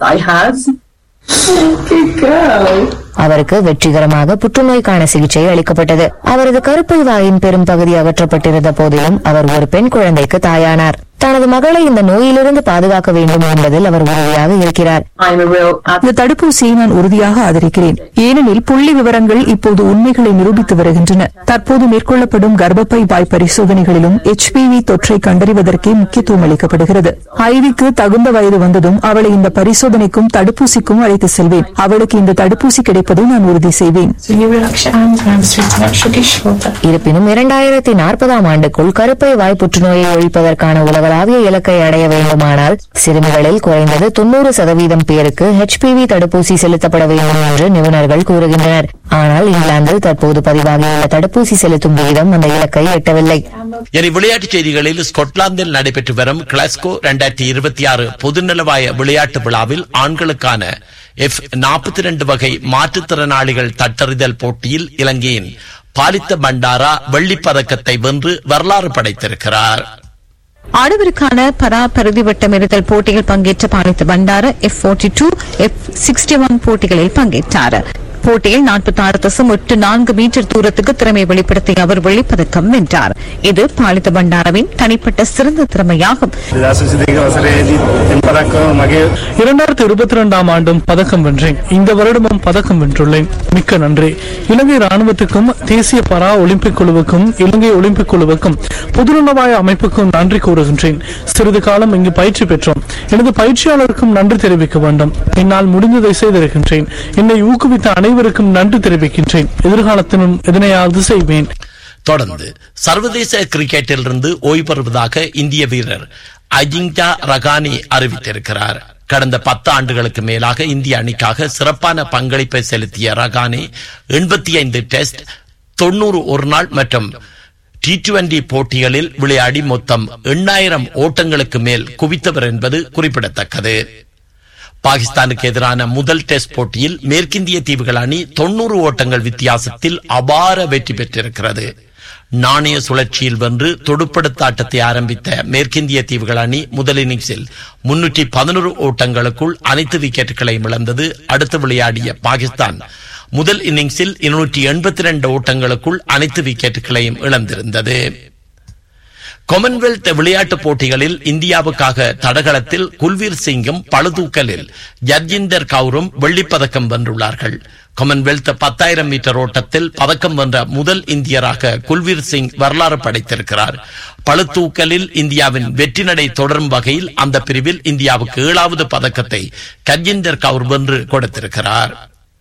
அவருக்கு வெற்றிகரமாக புற்றுநோய்க்கான சிகிச்சை அளிக்கப்பட்டது அவரது கருப்பை வாயின் பெரும் பகுதி அகற்றப்பட்டிருந்த போதிலும் அவர் ஒரு பெண் குழந்தைக்கு தாயானார் தனது மகளை இந்த நோயிலிருந்து பாதுகாக்க வேண்டும் என்பதில் அவர் உறுதியாக இருக்கிறார் இந்த தடுப்பூசியை நான் உறுதியாக ஆதரிக்கிறேன் ஏனெனில் புள்ளி விவரங்கள் இப்போது உண்மைகளை நிரூபித்து வருகின்றன தற்போது மேற்கொள்ளப்படும் கர்ப்பப்பை வாய் பரிசோதனைகளிலும் HPV தொற்றை கண்டறிவதற்கே முக்கியத்துவம் அளிக்கப்படுகிறது ஐவிக்கு தகுந்த வயது வந்ததும் அவளை இந்த பரிசோதனைக்கும் தடுப்பூசிக்கும் அழைத்து செல்வேன் அவளுக்கு இந்த தடுப்பூசி கிடைப்பதை நான் உறுதி செய்வேன் இருப்பினும் இரண்டாயிரத்தி நாற்பதாம் ஆண்டுக்குள் கருப்பை வாய் புற்றுநோயை ஒழிப்பதற்கான உலகளாவிய இலக்கை அடைய வேண்டுமானால் சிறுமிகளில் குறைந்தது தொன்னூறு சதவீதம் பேருக்கு ஹெச்பிவி தடுப்பூசி செலுத்தப்பட வேண்டும் என்று நிபுணர்கள் கூறுகின்றனர் ஆனால் இங்கிலாந்தில் தற்போது பதிவாகியுள்ள தடுப்பூசி செலுத்தும் விகிதம் அந்த இலக்கை எட்டவில்லை இனி விளையாட்டுச் செய்திகளில் ஸ்கொட்லாந்தில் நடைபெற்று வரும் கிளாஸ்கோ இரண்டாயிரத்தி இருபத்தி ஆறு பொதுநலவாய விளையாட்டு விழாவில் ஆண்களுக்கான எஃப் நாற்பத்தி ரெண்டு வகை மாற்றுத்திறனாளிகள் தட்டறிதல் போட்டியில் இலங்கையின் பாலித்த பண்டாரா வெள்ளிப் பதக்கத்தை வென்று வரலாறு படைத்திருக்கிறார் ஆடவருக்கான பரா பருதி வட்டமெறிதல் போட்டியில் பங்கேற்ற Palitha Bandara F forty two F sixty one போட்டிகளில் பங்கேற்றார் போட்டியில் நாற்பத்தி ஆறு தசம் எட்டு நான்கு மீட்டர் தூரத்துக்கு திறமை வெளிப்படுத்திய அவர் வெள்ளிப்பதக்கம் வென்றார் இது பாலித்த பண்டாரவின் தனிப்பட்ட சிறந்த திறமையாகும் இரண்டாயிரத்தி இருபத்தி இரண்டாம் ஆண்டும் பதக்கம் வென்றேன் இந்த வருடமும் பதக்கம் வென்றுள்ளேன் மிக்க நன்றி இலங்கை ராணுவத்துக்கும் தேசிய பரா ஒலிம்பிக் குழுவுக்கும் இலங்கை ஒலிம்பிக் குழுவுக்கும் பொதுநலவாய அமைப்புக்கும் நன்றி கூறுகின்றேன் சிறிது காலம் இங்கு பயிற்சி பெற்றோம் எனது பயிற்சியாளருக்கும் நன்றி தெரிவிக்க வேண்டும் என்னால் முடிந்ததை செய்திருக்கின்றேன் என்னை ஊக்குவித்த அனைவருக்கும் நன்றி தெரிவிக்கின்றேன் எதிர்காலத்திலும் எதனையாவது செய்வேன் தொடர்ந்து சர்வதேச கிரிக்கெட்டிலிருந்து ஓய்வு பெறுவதாக இந்திய வீரர் அஜிங்கா ரகானி அறிவித்திருக்கிறார் கடந்த பத்து ஆண்டுகளுக்கு மேலாக இந்திய அணிக்காக சிறப்பான பங்களிப்பை செலுத்திய ரகானி எண்பத்தி ஐந்து டெஸ்ட் தொன்னூறு ஒரு நாள் மற்றும் டி டுவெண்டி போட்டிகளில் விளையாடி மொத்தம் எண்ணாயிரம் ஓட்டங்களுக்கு மேல் குவித்தவர் என்பது குறிப்பிடத்தக்கது பாகிஸ்தானுக்கு எதிரான முதல் டெஸ்ட் போட்டியில் மேற்கிந்திய தீவுகள் அணி தொன்னூறு ஓட்டங்கள் வித்தியாசத்தில் அபார வெற்றி பெற்றிருக்கிறது நாணய சுழற்சியில் வென்று தொடுப்படுத்த ஆட்டத்தை ஆரம்பித்த மேற்கிந்திய தீவுகள் அணி முதல் இன்னிங்ஸில் முன்னூற்றி பதினோரு ஓட்டங்களுக்குள் அனைத்து விக்கெட்டுகளையும் இழந்தது அடுத்து விளையாடிய பாகிஸ்தான் முதல் இன்னிங்ஸில் இருநூற்றி எண்பத்தி ரெண்டு ஓட்டங்களுக்குள் அனைத்து விக்கெட்டுகளையும் இழந்திருந்தது காமன்வெல்த் விளையாட்டுப் போட்டிகளில் இந்தியாவுக்காக தடகளத்தில் குல்வீர் சிங்கும் பளுதூக்கலில் ஜர்ஜிந்தர் கவுரும் வெள்ளிப்பதக்கம் வென்றுள்ளார்கள் காமன்வெல்த் பத்தாயிரம் மீட்டர் ஓட்டத்தில் பதக்கம் வென்ற முதல் இந்தியராக குல்வீர் சிங் வரலாறு படைத்திருக்கிறார் பளுதூக்கலில் இந்தியாவின் வெற்றி நடை தொடரும் வகையில் அந்த பிரிவில் இந்தியாவுக்கு ஏழாவது பதக்கத்தை கர்ஜிந்தர் கவுர் வென்று கொடுத்திருக்கிறார்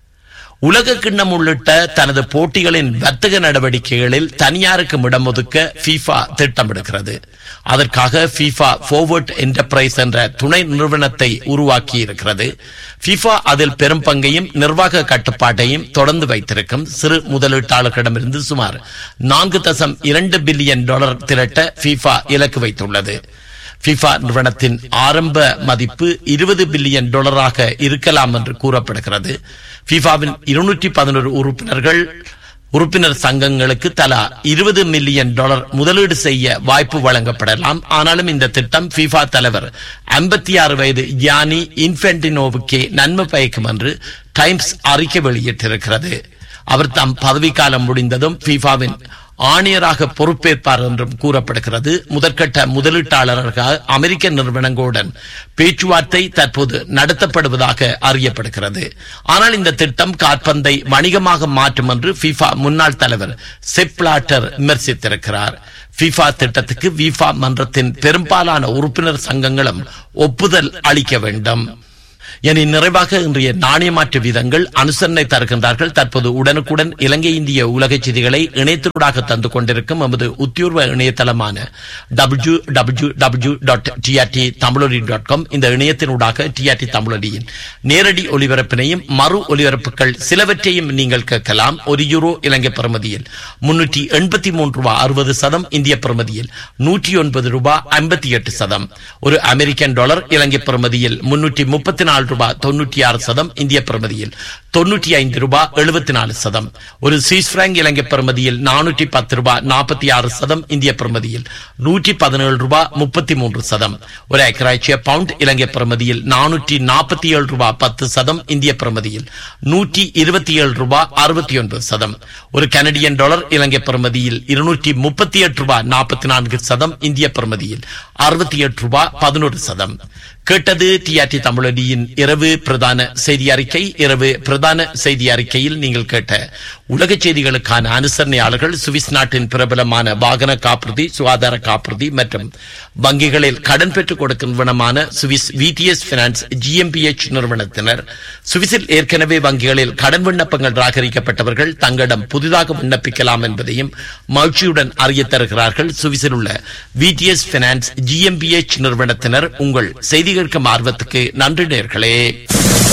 உலக கிண்ணம் உள்ளிட்ட தனது போட்டிகளின் வர்த்தக நடவடிக்கைகளில் தனியாருக்கு இடம் ஒதுக்க FIFA திட்டமிடுகிறது அதற்காக FIFA forward என்டர்பிரைஸ் என்ற துணை நிறுவனத்தை உருவாக்கி இருக்கிறது FIFA அதில் பெரும் பங்கையும் நிர்வாக கட்டுப்பாட்டையும் தொடர்ந்து வைத்திருக்கும் சிறு முதலீட்டாளர்களிடமிருந்து சுமார் நான்கு தசம் இரண்டு பில்லியன் டாலர் திரட்ட FIFA இலக்கு வைத்துள்ளது FIFA நிறுவனத்தின் ஆரம்ப மதிப்பு இருபது பில்லியன் டாலராக இருக்கலாம் என்று கூறப்படுகிறது FIFAவின் இருநூற்றி பதினோரு உறுப்பினர்கள் உறுப்பினர் சங்கங்களுக்கு தலா இருபது மில்லியன் டாலர் முதலீடு செய்ய வாய்ப்பு வழங்கப்படலாம் ஆனாலும் இந்த திட்டம் FIFA தலைவர் ஐம்பத்தி ஆறு வயது யானி இன்ஃபென்டினோவுக்கே நன்மை பயக்கும் என்று டைம்ஸ் அறிக்கை வெளியிட்டிருக்கிறது அவர் தம் பதவிக்காலம் முடிந்ததும் FIFAவின் ஆணையராக பொறுப்பேற்பார் என்றும் கூறப்படுகிறது முதற்கட்ட முதலீட்டாளராக அமெரிக்க நிறுவனங்களுடன் பேச்சுவார்த்தை தற்போது நடத்தப்படுவதாக அறியப்படுகிறது ஆனால் இந்த திட்டம் காற்பந்தை வணிகமாக மாற்றும் என்று FIFA முன்னாள் தலைவர் செப்லாட்டர் விமர்சித்திருக்கிறார் FIFA திட்டத்துக்கு FIFA மன்றத்தின் பெரும்பாலான உறுப்பினர் சங்கங்களும் ஒப்புதல் அளிக்க வேண்டும் இனி நிறைவாக இன்றைய நாணய மாற்று வீதங்கள் அனுசரணை தருகின்றார்கள் தற்போது உடனுக்குடன் இலங்கை இந்திய உலக செய்திகளை இணையத்தினூடாக தந்து கொண்டிருக்கும் எமது உத்தியோர்வ இணையதளமான W W W dot T R T Tamizholi dot com இந்த இணையத்தினூடாக டிஆர்டி தமிழொலியின் நேரடி ஒலிபரப்பினையும் மறு ஒலிபரப்புகள் சிலவற்றையும் நீங்கள் கேட்கலாம் ஒரு யூரோ இலங்கை பெறுமதியில் முன்னூற்றி எண்பத்தி மூன்று ரூபாய் அறுபது சதம் இந்திய பெறுமதியில் நூற்றி ஒன்பது ரூபாய் ஐம்பத்தி எட்டு சதம் ஒரு அமெரிக்கன் டாலர் இலங்கை பெறுமதியில் முன்னூற்றி முப்பத்தி நாலு ரூபாய் தொன்னூற்றி ஆறு சதம் இந்திய பெறுமதியில் தொன்னூற்றி ஐந்து ரூபாய் எழுபத்தி நாலு சதம் ஒரு சுவிஸ் பிராங்க் இலங்கை பெறுமதியில் நானூற்றி பத்து ரூபாய் நாற்பத்தி ஆறு சதம் இந்திய பெறுமதியில் நூற்றி பதினேழு ரூபாய் முப்பத்தி மூன்று சதம் ஒரு ஐக்கராட்சிய பவுண்ட் இலங்கை பெறுமதியில் நானூற்றி நாற்பத்தி ஏழு ரூபாய் பத்து சதம் இந்திய பெறுமதியில் நூற்றி இருபத்தி ஏழு ரூபாய் அறுபத்தி ஒன்பது சதம் ஒரு கனடியன் டாலர் இலங்கை பெறுமதியில் இருநூற்றி முப்பத்தி எட்டு ரூபாய் நாற்பத்தி நான்கு சதம் இந்திய பெறுமதியில் அறுபத்தி எட்டு ரூபாய் பதினோரு சதம் கேட்டது டிஆர்டி தமிழடியின் இரவு பிரதான செய்தி அறிக்கை இரவு பிரதான செய்தி அறிக்கையில் நீங்கள் கேட்ட உலக செய்திகளுக்கான அனுசரணையாளர்கள் சுவிஸ் நாட்டின் பிரபலமான வாகன காப்புறுதி சுகாதார காப்புறுதி மற்றும் வங்கிகளில் கடன் பெற்றுக் கொடுக்கும் நிறுவனமான சுவிஸ் விடிஎஸ் பினான்ஸ் ஜிஎம்பிஎச் நிறுவனத்தினர் சுவிஸில் ஏற்கனவே வங்கிகளில் கடன் விண்ணப்பங்கள் ராகரிக்கப்பட்டவர்கள் தங்களிடம் புதிதாக விண்ணப்பிக்கலாம் என்பதையும் மகிழ்ச்சியுடன் அறிய தருகிறார்கள் சுவிஸில் உள்ள விடிஎஸ் பினான்ஸ் ஜிஎம்பிஎச் நிறுவனத்தினர் உங்கள் செய்தி கேட்கும் ஆர்வத்துக்கு நன்றி நேர்களே